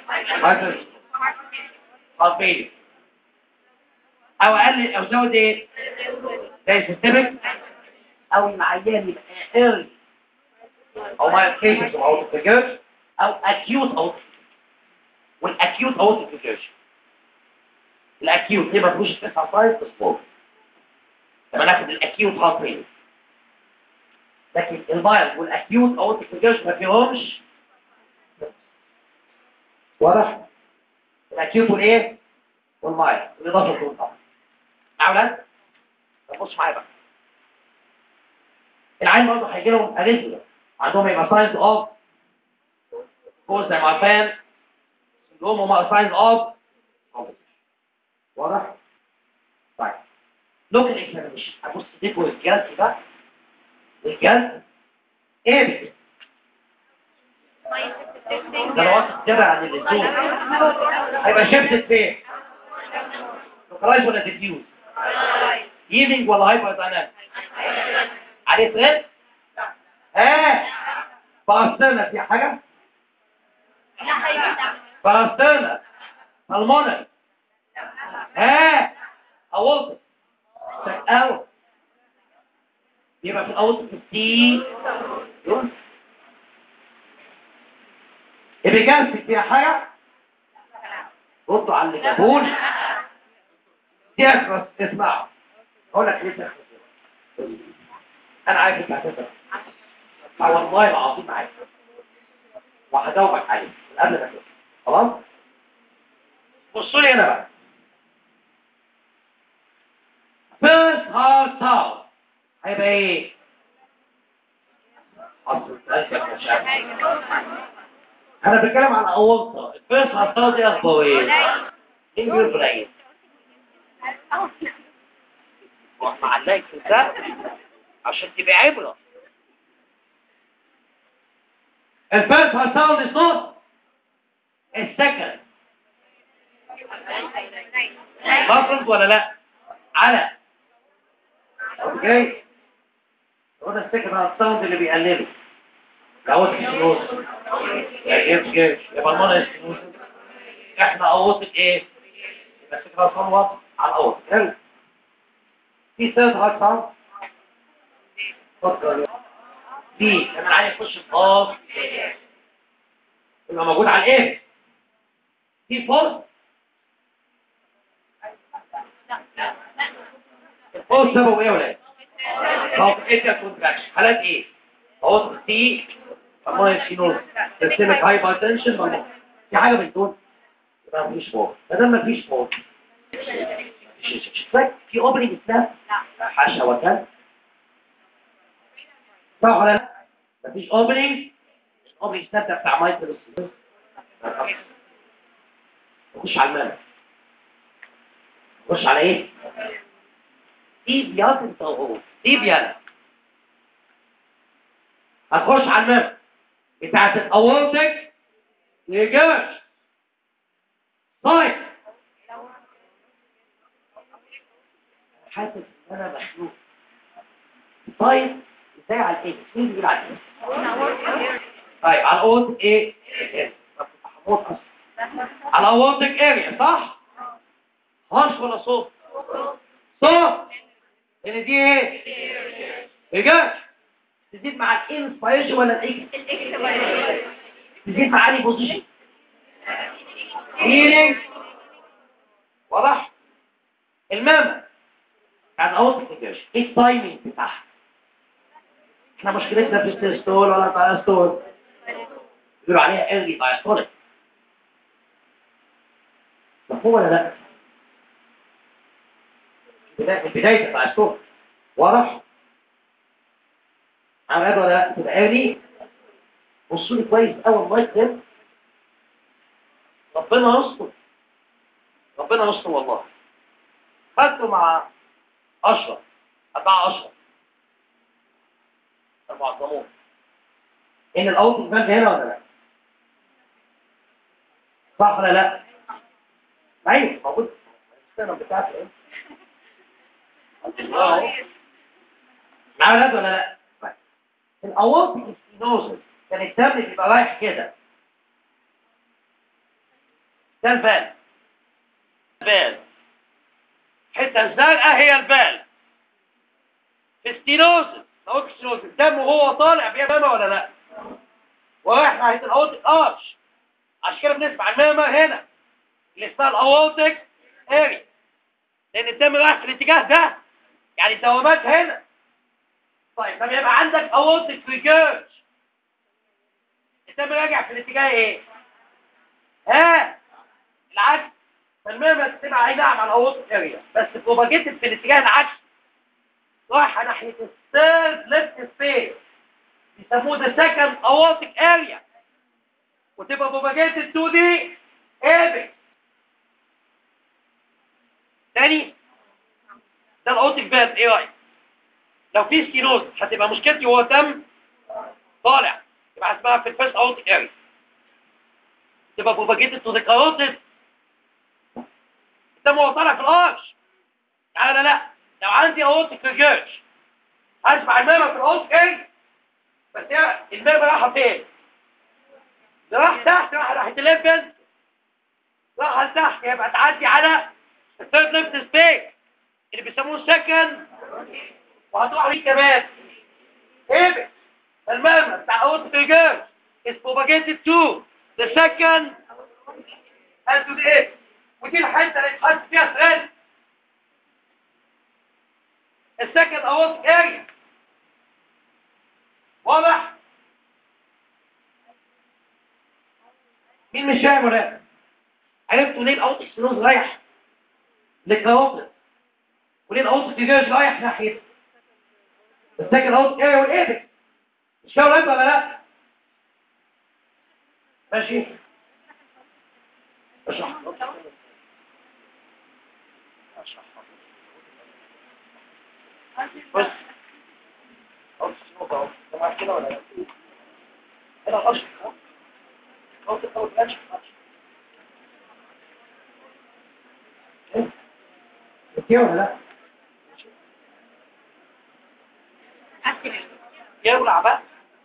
قلبي او اقلل او زود ايه زي سيستمك او العيان يبقى ايرلي او ما كيسز او تفكرش او اكيوت او والاكيوت او تفكرش الاكيوت ليه ما تخش تسعة سايز بسبور لما ناخد الاكيوت هارت ريت لكن المايل والاكيوت او تفكرش ما فيهمش واضح الاكيوت والايه والمايل بالاضافه للكون طبعا مع اولاد طب بص معايا بقى العين برضه هيجي لهم اريثميا عندهم يبقى ساينز اوف كوز زي ما عارفين سندروم هما ساينز اوف واضح؟ طيب لوكال اكزامينشن هبص ديكو الجلد ده الجلد ايه ده لو واخد كده عن اللزوم هيبقى شفت فين؟ لوكالايز ولا ديفيوز؟ هيلينج ولا هايبر دايناميك؟ عليه ثريد؟ ها فاستنا في حاجة فاستنا المونر ها اولط او يبقى في الاول في التي يون يبقى جالسك فيها حاجة ردوا على اللي جابون تخرس اسمعوا اقول لك ليه تخرس انا عارف انت هتفهم اه والله العظيم معاك وهجاوبك عليه من قبل ما تقول خلاص بصوا لي هنا بقى فيرست هارت ساوند هيبقى ايه اصل قلبك يا شاب انا بتكلم عن اولطه الفيرست هارت ساوند دي اخباره ايه ايه بيقول قليل روح معلقك في ده عشان تبقى عبره الفيرست هارت ساوند صوت السكند مفرد ولا لا على اوكي هو ده السكند هارت ساوند اللي بيقلله دوت سكنوز يا جيبس جيبس يبقى المونة سكنوز احنا اوطت ايه يبقى السكند هارت ساوند واضح على الاوط حلو في ثيرد هارت ساوند اتفضل دي لما عايز يخش في اه يبقى موجود على الايه في فورس الفورس سببه ايه يا ولاد هو ايه كونتراكشن حالات ايه اهو تي هرمون سينوز سيستمك هايبرتنشن هرمون في حاجه من دول يبقى مفيش فورس ما دام مفيش فورس في اوبننج اسمها حاشا وكان صح ولا لا مفيش اوبننج اوبننج سناب بتاع مايكرو نخش على المال نخش على ايه دي بياض انت وهو دي بياض هتخش على المال بتاعت الاورتك يجاش طيب حاسس ان انا مخلوق طيب ازاي على الايه مين بيقول على الايه طيب على الاورتك ايه طب حموت اصلا على اورتك اريا صح هرش ولا صوت صوت لان دي ايه رجعت تزيد مع الانسبيريشن ولا الاكس تزيد مع اني بوزيشن هيلينج واضح المهم يعني اورتك رجعت ايه التايمينج بتاعها احنا مشكلتنا في السيستول ولا الدايستول يقولوا عليها ارجي دايستوليك مفهوم ولا لا؟ بداية البداية بتاع الصوت واضح؟ عمل ولا لا؟ تبقى لي بصوا لي كويس اول ما يكتب ربنا يستر ربنا يستر والله خدته مع اشرف اتباع اشرف المعظمون ان الاوت فالف هنا ولا لا؟ صح ولا لا؟ ايوه موجود السيرم بتاعتي ايه؟ معايا ولاد ولا لا؟ طيب. الاورتيك ستينوزس كان الدم بيبقى رايح كده ده الفال البال الحته الزرقاء هي البال في ستينوزس الاورتيك ستينوزس الدم وهو طالع بيبقى ولا لا ورايح ناحيه الاورتيك ارش عشان كده بنسمع الماما هنا اللي اسمها الاورتيك اري لان الدم رايح في الاتجاه ده يعني الدوامات هنا طيب لما يبقى عندك اورتيك ريجيرج الدم راجع في الاتجاه ايه ها العكس فالماما تبقى اي نعم على الاورتيك اريا بس بروباجيتد في الاتجاه العكسي رايحه ناحيه الثيرد ليفت سبيس بيسموه ذا سكند اورتيك اريا وتبقى بروباجيتد تو دي ايبك تاني ده الاوتيك فالف ايه رايك لو في ستينوز هتبقى مشكلتي هو دم طالع يبقى اسمها في الفيرست اورتيك اريا تبقى بروباجيتد تو ذا كاروتيد الدم هو طالع في الارش يعني لا لا لو عندي اورتيك ريجيرج هسمع الماما في الاورتيك اريا بس هي الماما رايحه فين؟ راح تحت راح راح الليفل راح لتحت يبقى تعدي على الثيرد ليفت سبيس اللي بيسموه سكند وهتروح ليه كمان ايه المرمى بتاع اوت فيجر is propagated to the second and to the eighth ودي الحته اللي اتحط فيها ثريد السكند اوت اريا واضح مين مش فاهم ولا لا؟ عرفتوا ليه الاوتيك ستينوز رايح للكاروتيد وليه الاوتيك تيجيرج رايح ناحيه السكن اوتيك اريا والايبك مش فاهم ولا ولا لا؟ ماشي اشرح بص اوتيك ستينوز اهو سمعت كده ولا لا؟ هنا الاشهر اهو اوتيك اوت ماشي اوكي ولا لا؟ يولع بقى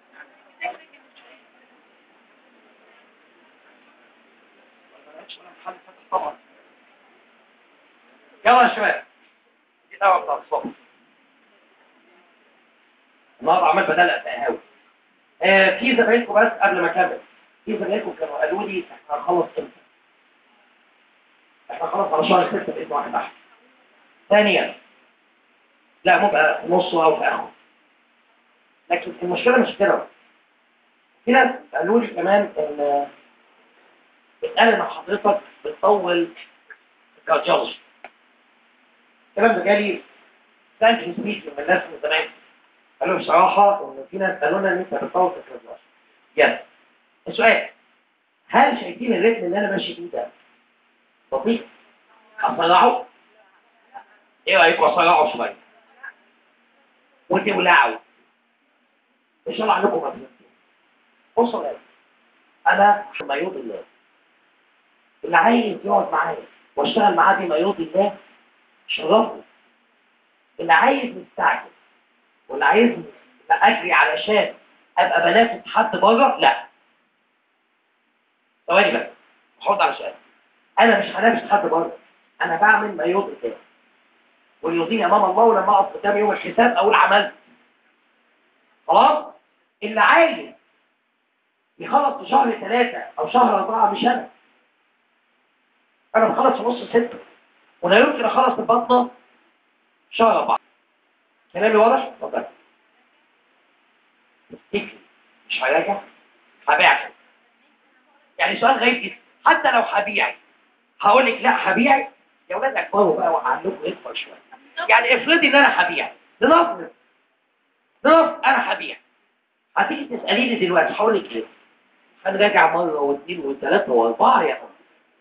يلا يا شباب دي دعوه بتاع الصبح النهارده عمال بدلق في قهاوي آه في زمايلكم بس قبل ما اكمل في زمايلكم كانوا قالوا لي احنا هنخلص امتى؟ احنا هنخلص على شهر 6 باذن واحد احد ثانيا لا ممكن في نصه او في اخره لكن المشكله مش كده في ناس قالوا لي كمان ان اتقال ان حضرتك بتطول الكارديولوجي الكلام ده جالي ثانك سبيك من الناس من زمان قالوا بصراحه ان في ناس قالوا لنا ان انت بتطول في الكارديولوجي يلا السؤال هل شايفين الريتم اللي انا ماشي فيه ده بطيء اسرعه ايه رايكم اسرعه شويه وتولعوا ان شاء الله عندكم مفهوم بصوا يا انا ما يرضي الله اللي عايز يقعد معايا واشتغل معاه بما يرضي الله شرفه اللي عايز مستعجل واللي عايز اجري علشان ابقى بنافس حد بره لا ثواني بس حط على سؤال انا مش هنافس حد بره انا بعمل ما يرضي الله ويرضيني امام الله ولما اقف قدام يوم الحساب اقول عملت خلاص اللي عايز يخلص في شهر ثلاثة او شهر اربعة مش انا انا بخلص في نص ستة ولا يمكن اخلص البطنة في شهر اربعة كلامي واضح؟ اتفضل تفتكر مش هراجع هبيعك يعني سؤال غريب جدا حتى لو هبيعي هقول لك لا هبيع يا ولاد اكبروا بقى وعلمكم يكبر شويه يعني افرضي ان انا هبيع لنفرض لنفرض انا هبيع هتيجي تساليني دلوقتي هقول لك ايه هنراجع مره واثنين وثلاثه واربعه يا أم.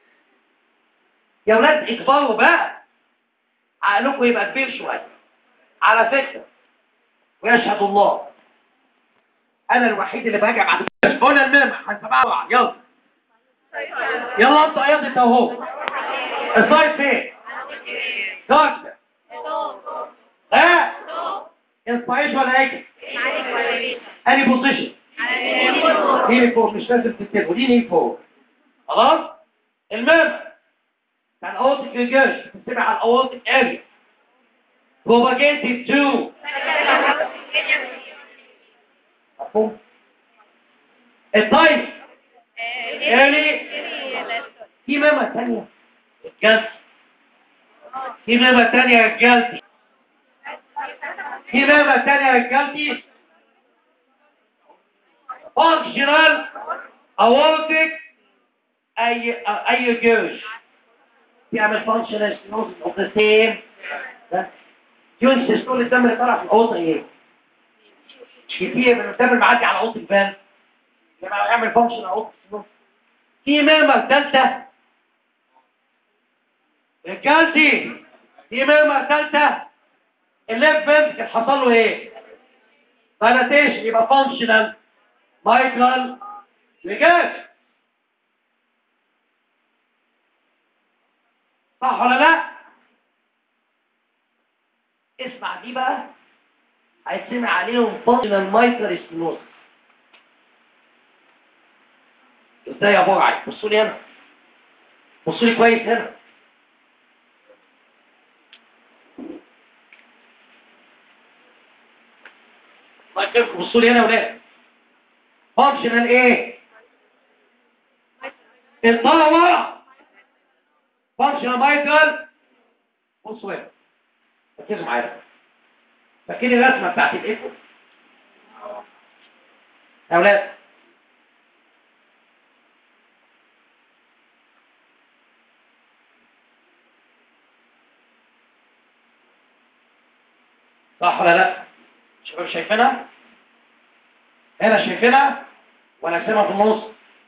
يا ولاد اكبروا بقى عقلكم يبقى كبير شويه على فكره ويشهد الله انا الوحيد اللي براجع بعد كده قلنا الميمة هنسمعها بعض يلا يلا انت ايضا انت اهو السايد فين دكتور ها انسبايش ولا ايه اني بوزيشن ليني فوق مش لازم تكتبه ليني فوق خلاص المهم بتاع الاورتيك ريجرش بتتبع على الاورتيك اريا propagated to مفهوم الطيب يعني في ماما تانية الجلد في ماما تانية يا رجالتي في ماما تانية يا رجالتي functional aortic اي اي جوش بيعمل functional stenosis of the same جوش تقول الدم اللي طالع في الاوضه ايه كتير من الدم المعدي على اوضه الفان لما يعمل فانكشن اوضه السنوس في ماما ثالثه رجالتي في ماما ثالثه الليف فنتكل حصل له ايه دايلاتيشن يبقى فانكشنال مايكرال رجاج صح ولا لا اسمع دي بقى هيتسمع عليهم فانكشنال مايكرال ستينوز ازاي يا برعي بصوا لي هنا بصوا لي كويس هنا الله يكرمكم بصوا لي هنا يا ولاد فانكشنال ايه الطلع ورا فانكشنال مايكل بصوا هنا ركزوا معايا فاكرين الرسمه بتاعت الايكو يا ولاد صح ولا لا شباب شايفينها هنا شايفينها وانا ارسمها في النص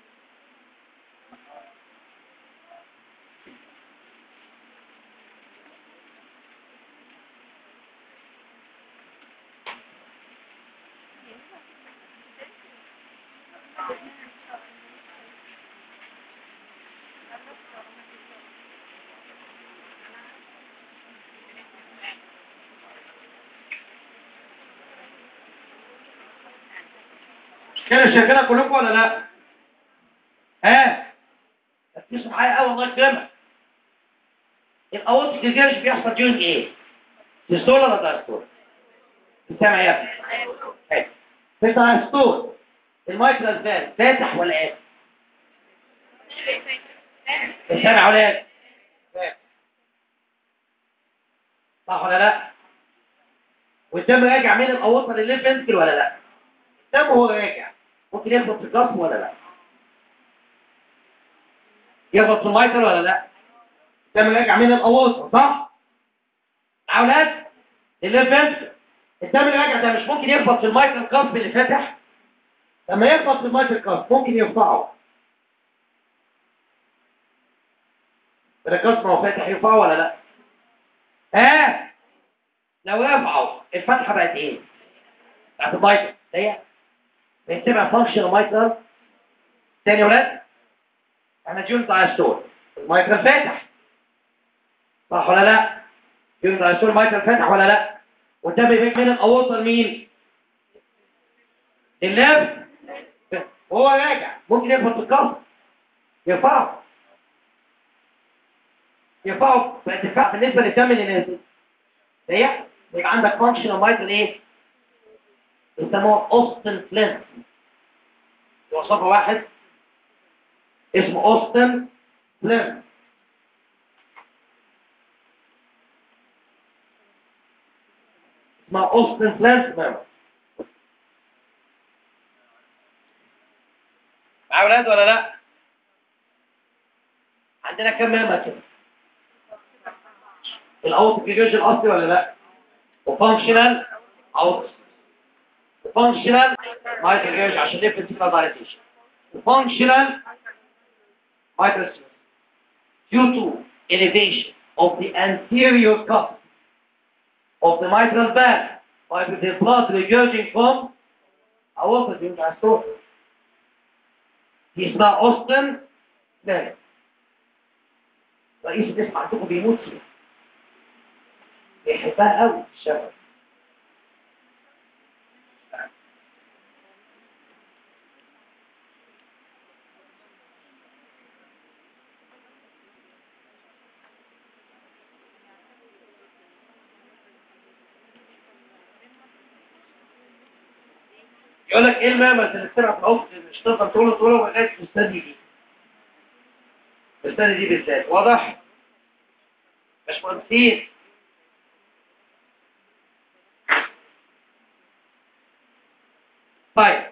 كده شايفينها كلكم ولا لا ها ركزوا معايا قوي الله يكرمك الاورتيك ريجرش بيحصل ديورنج ايه ديستول ولا دايستول سامع يا ابني حلو في الدايستول المايكرال فان فاتح ولا قافل سامع ولا ايه صح ولا لا والدم راجع من الاورطه للليف فنتكل ولا لا الدم هو راجع ممكن يخبط في الجسم ولا لا يخبط في المايتر ولا لا الدم راجع من الاورطه صح يا اولاد الليف فنتكل الدم اللي راجع ده مش ممكن يخبط في المايتر القصب اللي فاتح لما يخبط في المايتر القصب ممكن يرفعه القصب هو فاتح يرفعه ولا لا ها لو رفعوا الفتحه بقت ايه بقت المايتر هي بنتبع فانكشن مايترال تاني يا ولاد احنا جون دايستول المايترال فاتح صح ولا لا جون دايستول المايترال فاتح ولا لا وده بيبقى من الاورطه لمين اللف وهو راجع ممكن يخبط الكف يرفعه يرفعه بارتفاع بالنسبه للدم اللي نازل هي يبقى عندك فانكشن مايترال ايه يسموه اوستن فلينت وصفه واحد اسمه اوستن فلينت اسمها اوستن فلينت ماما مع اولاد ولا لا عندنا كم مهمة كده الاوت جيجاج الاصلي ولا لا وفانكشنال اوت وفانكشنال مايترال جيجاج عشان نفهم سيجنال دايليتيشن وفانكشنال مايترال due to elevation of the anterior cuff of the mitral valve by the blood regurging from aorta دي مش عايز دي اسمها اوستن لا رئيس الاسم عندكم بيموت فيها بيحبها قوي الشباب يقول لك ايه المامة اللي بتلعب في العمق مش تقدر تقوله تقوله لغايه تستدي دي تستدي دي بالذات واضح مش مهندسين طيب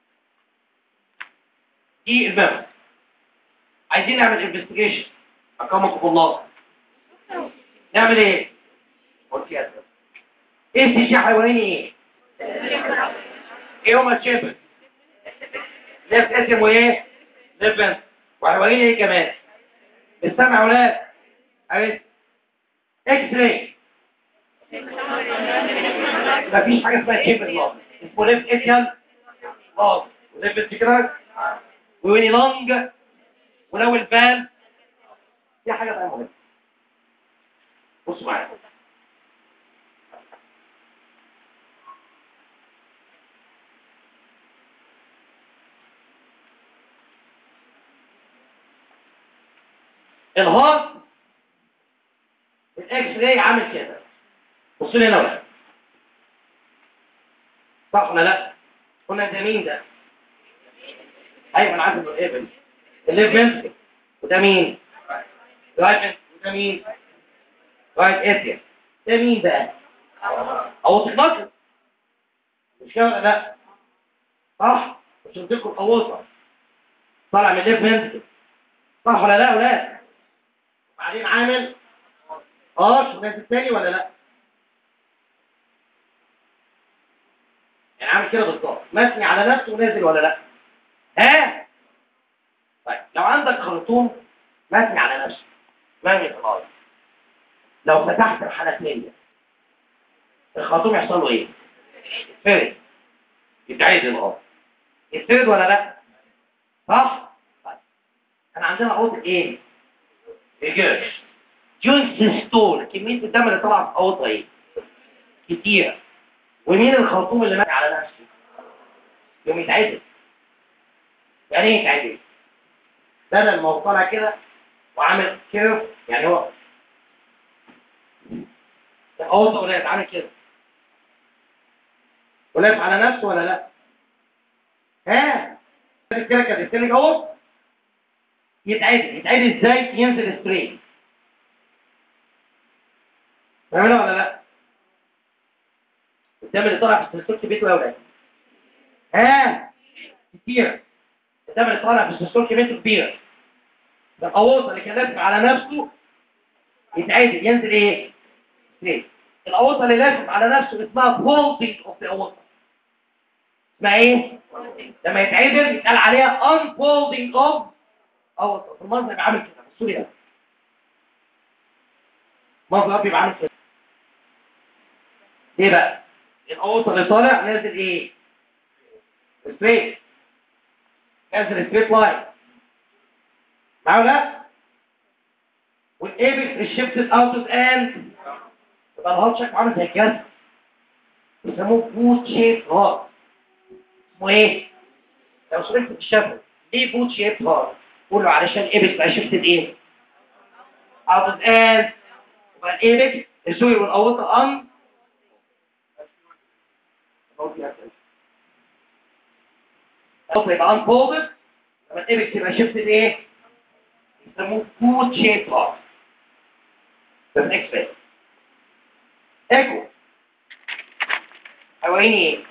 دي المامة عايزين نعمل انفستيجيشن اكرمكم الله نعمل ايه؟ قلت يا سيدي. ايه استشاء حيواني ايه؟ ايه هما الشيبل ليفت اسمه ايه ليفت وحوالين ايه كمان السمع ولاد عرفت اكس راي مفيش حاجه اسمها شيبل لاز اسمه ليفت اسيال لاز وليفت كده ويني لونج ولو البال دي حاجه بقى مهمه بصوا معايا الهارت الاكس راي عامل كده بص لي هنا بقى صح ولا لا قلنا ده مين ده ايوه انا عارف انه ايبل الليفل وده مين رايت وده مين رايت اتيا ده مين بقى او تتنقل مش كده ولا لا صح مش قلت لكم الاوسط طالع من الليفل صح ولا لا ولا بعدين عامل اه شو نازل تاني ولا لا يعني عامل كده بالظبط مثني على نفسه ونازل ولا لا ها طيب لو عندك خرطوم مثني على نفسه مرمي في الارض لو فتحت الحنفيه الخرطوم يحصل له ايه يتفرد يتعدل اه يتفرد ولا لا صح طيب كان عندنا اوضه ايه ريجيرش جون سيستول كمية الدم اللي طلع في أوضة ايه كتيرة ومين الخرطوم اللي ماشي على نفسه يوم يتعدل يعني ايه يتعدل بدل ما هو طالع كده وعامل كيرف يعني هو الأوضة ولا عامل كده ولف على نفسه ولا لا ها كده كده السلك اهو يتعدل يتعدل ازاي ينزل ستريت فاهمين ولا لا الدم اللي طالع في السلسلة بيته يا ولاد ها كتير الدم اللي طالع في السلسلة بيته كبير ده الأوضة اللي كان لازم على نفسه يتعدل ينزل ايه ستريت الأوضة اللي لازم على نفسه اسمها folding of the أوضة اسمها ايه لما يتعدل يتقال عليها unfolding of أوضة في المنظر يبقى عامل كده بصوا لي ده المنظر بيبقى عامل كده ليه بقى الأوضة اللي طالع نازل ايه ستريت نازل ستريت لاين معايا لا والايبكس الشيفتد اوت اند يبقى الهارت شكله عامل زي كده بيسموه بوت شيب هارت اسمه ايه؟ لو سمعت في الشفه ليه بوت شيب هارت؟ قول له علشان ايبكس بقى شيفتد ايه؟ اوت اند يبقى الايبكس السوري والاوطه ان الاوطه يبقى ان فولدد لما الايبكس يبقى شيفتد ايه؟ يسموه بوت شيب هارت ده الاكس باك ايكو حواليني ايه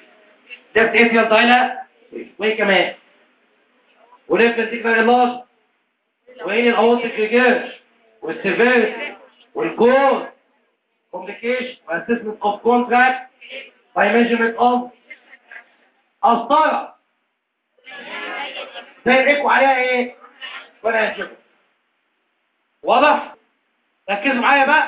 ليفت اتريال دايلا وايه كمان وليفت فنتيكولار انلاج وايه الاورتيك ريجيرش والسيفيريتي والكوز complication assessment of contract by measurement of قسطرة ترقوا عليها ايه وانا هنشوفه واضح ركزوا معايا بقى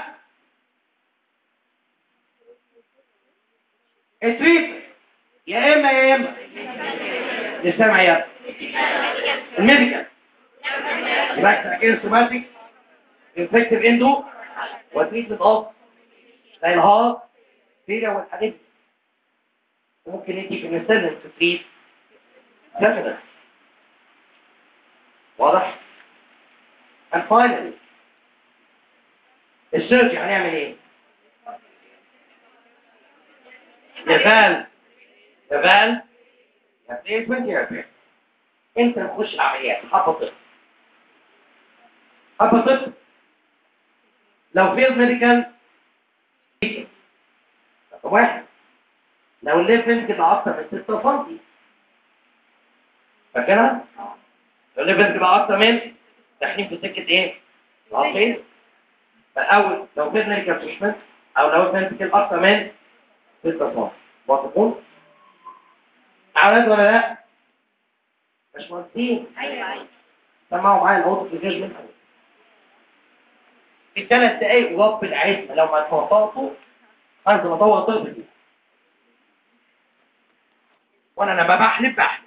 التريت يا اما يا اما لسامع يا الميديكال يبقى تركيز سوماتيك انفكتيف اندو وتريتمنت اوف زي الهارت فيليا والحاجات دي ممكن يدي في المسلم في تريد سفنة واضح؟ and finally السيرجي هنعمل ايه؟ يا فال يا فال يا بليسمنت يا فال انت نخش العمليات حبة طفل حبة طفل لو فيل ميديكال رقم واحد لو الليفل تبقى اكتر من 6 سم فاكرها؟ لو الليفل تبقى اكتر من داخلين في سكه ايه؟ العصير فاول لو في ميديكال تريتمنت او لو الميديكال اكتر من 6 سم موافقون؟ عملت ولا لا؟ مش مهندسين ايوه ايوه سمعوا معايا العضو في الجيجمنت في ثلاث دقايق رب العزة لو ما توطأتوا هنزل اطور طفل وانا لما بحلف بحلف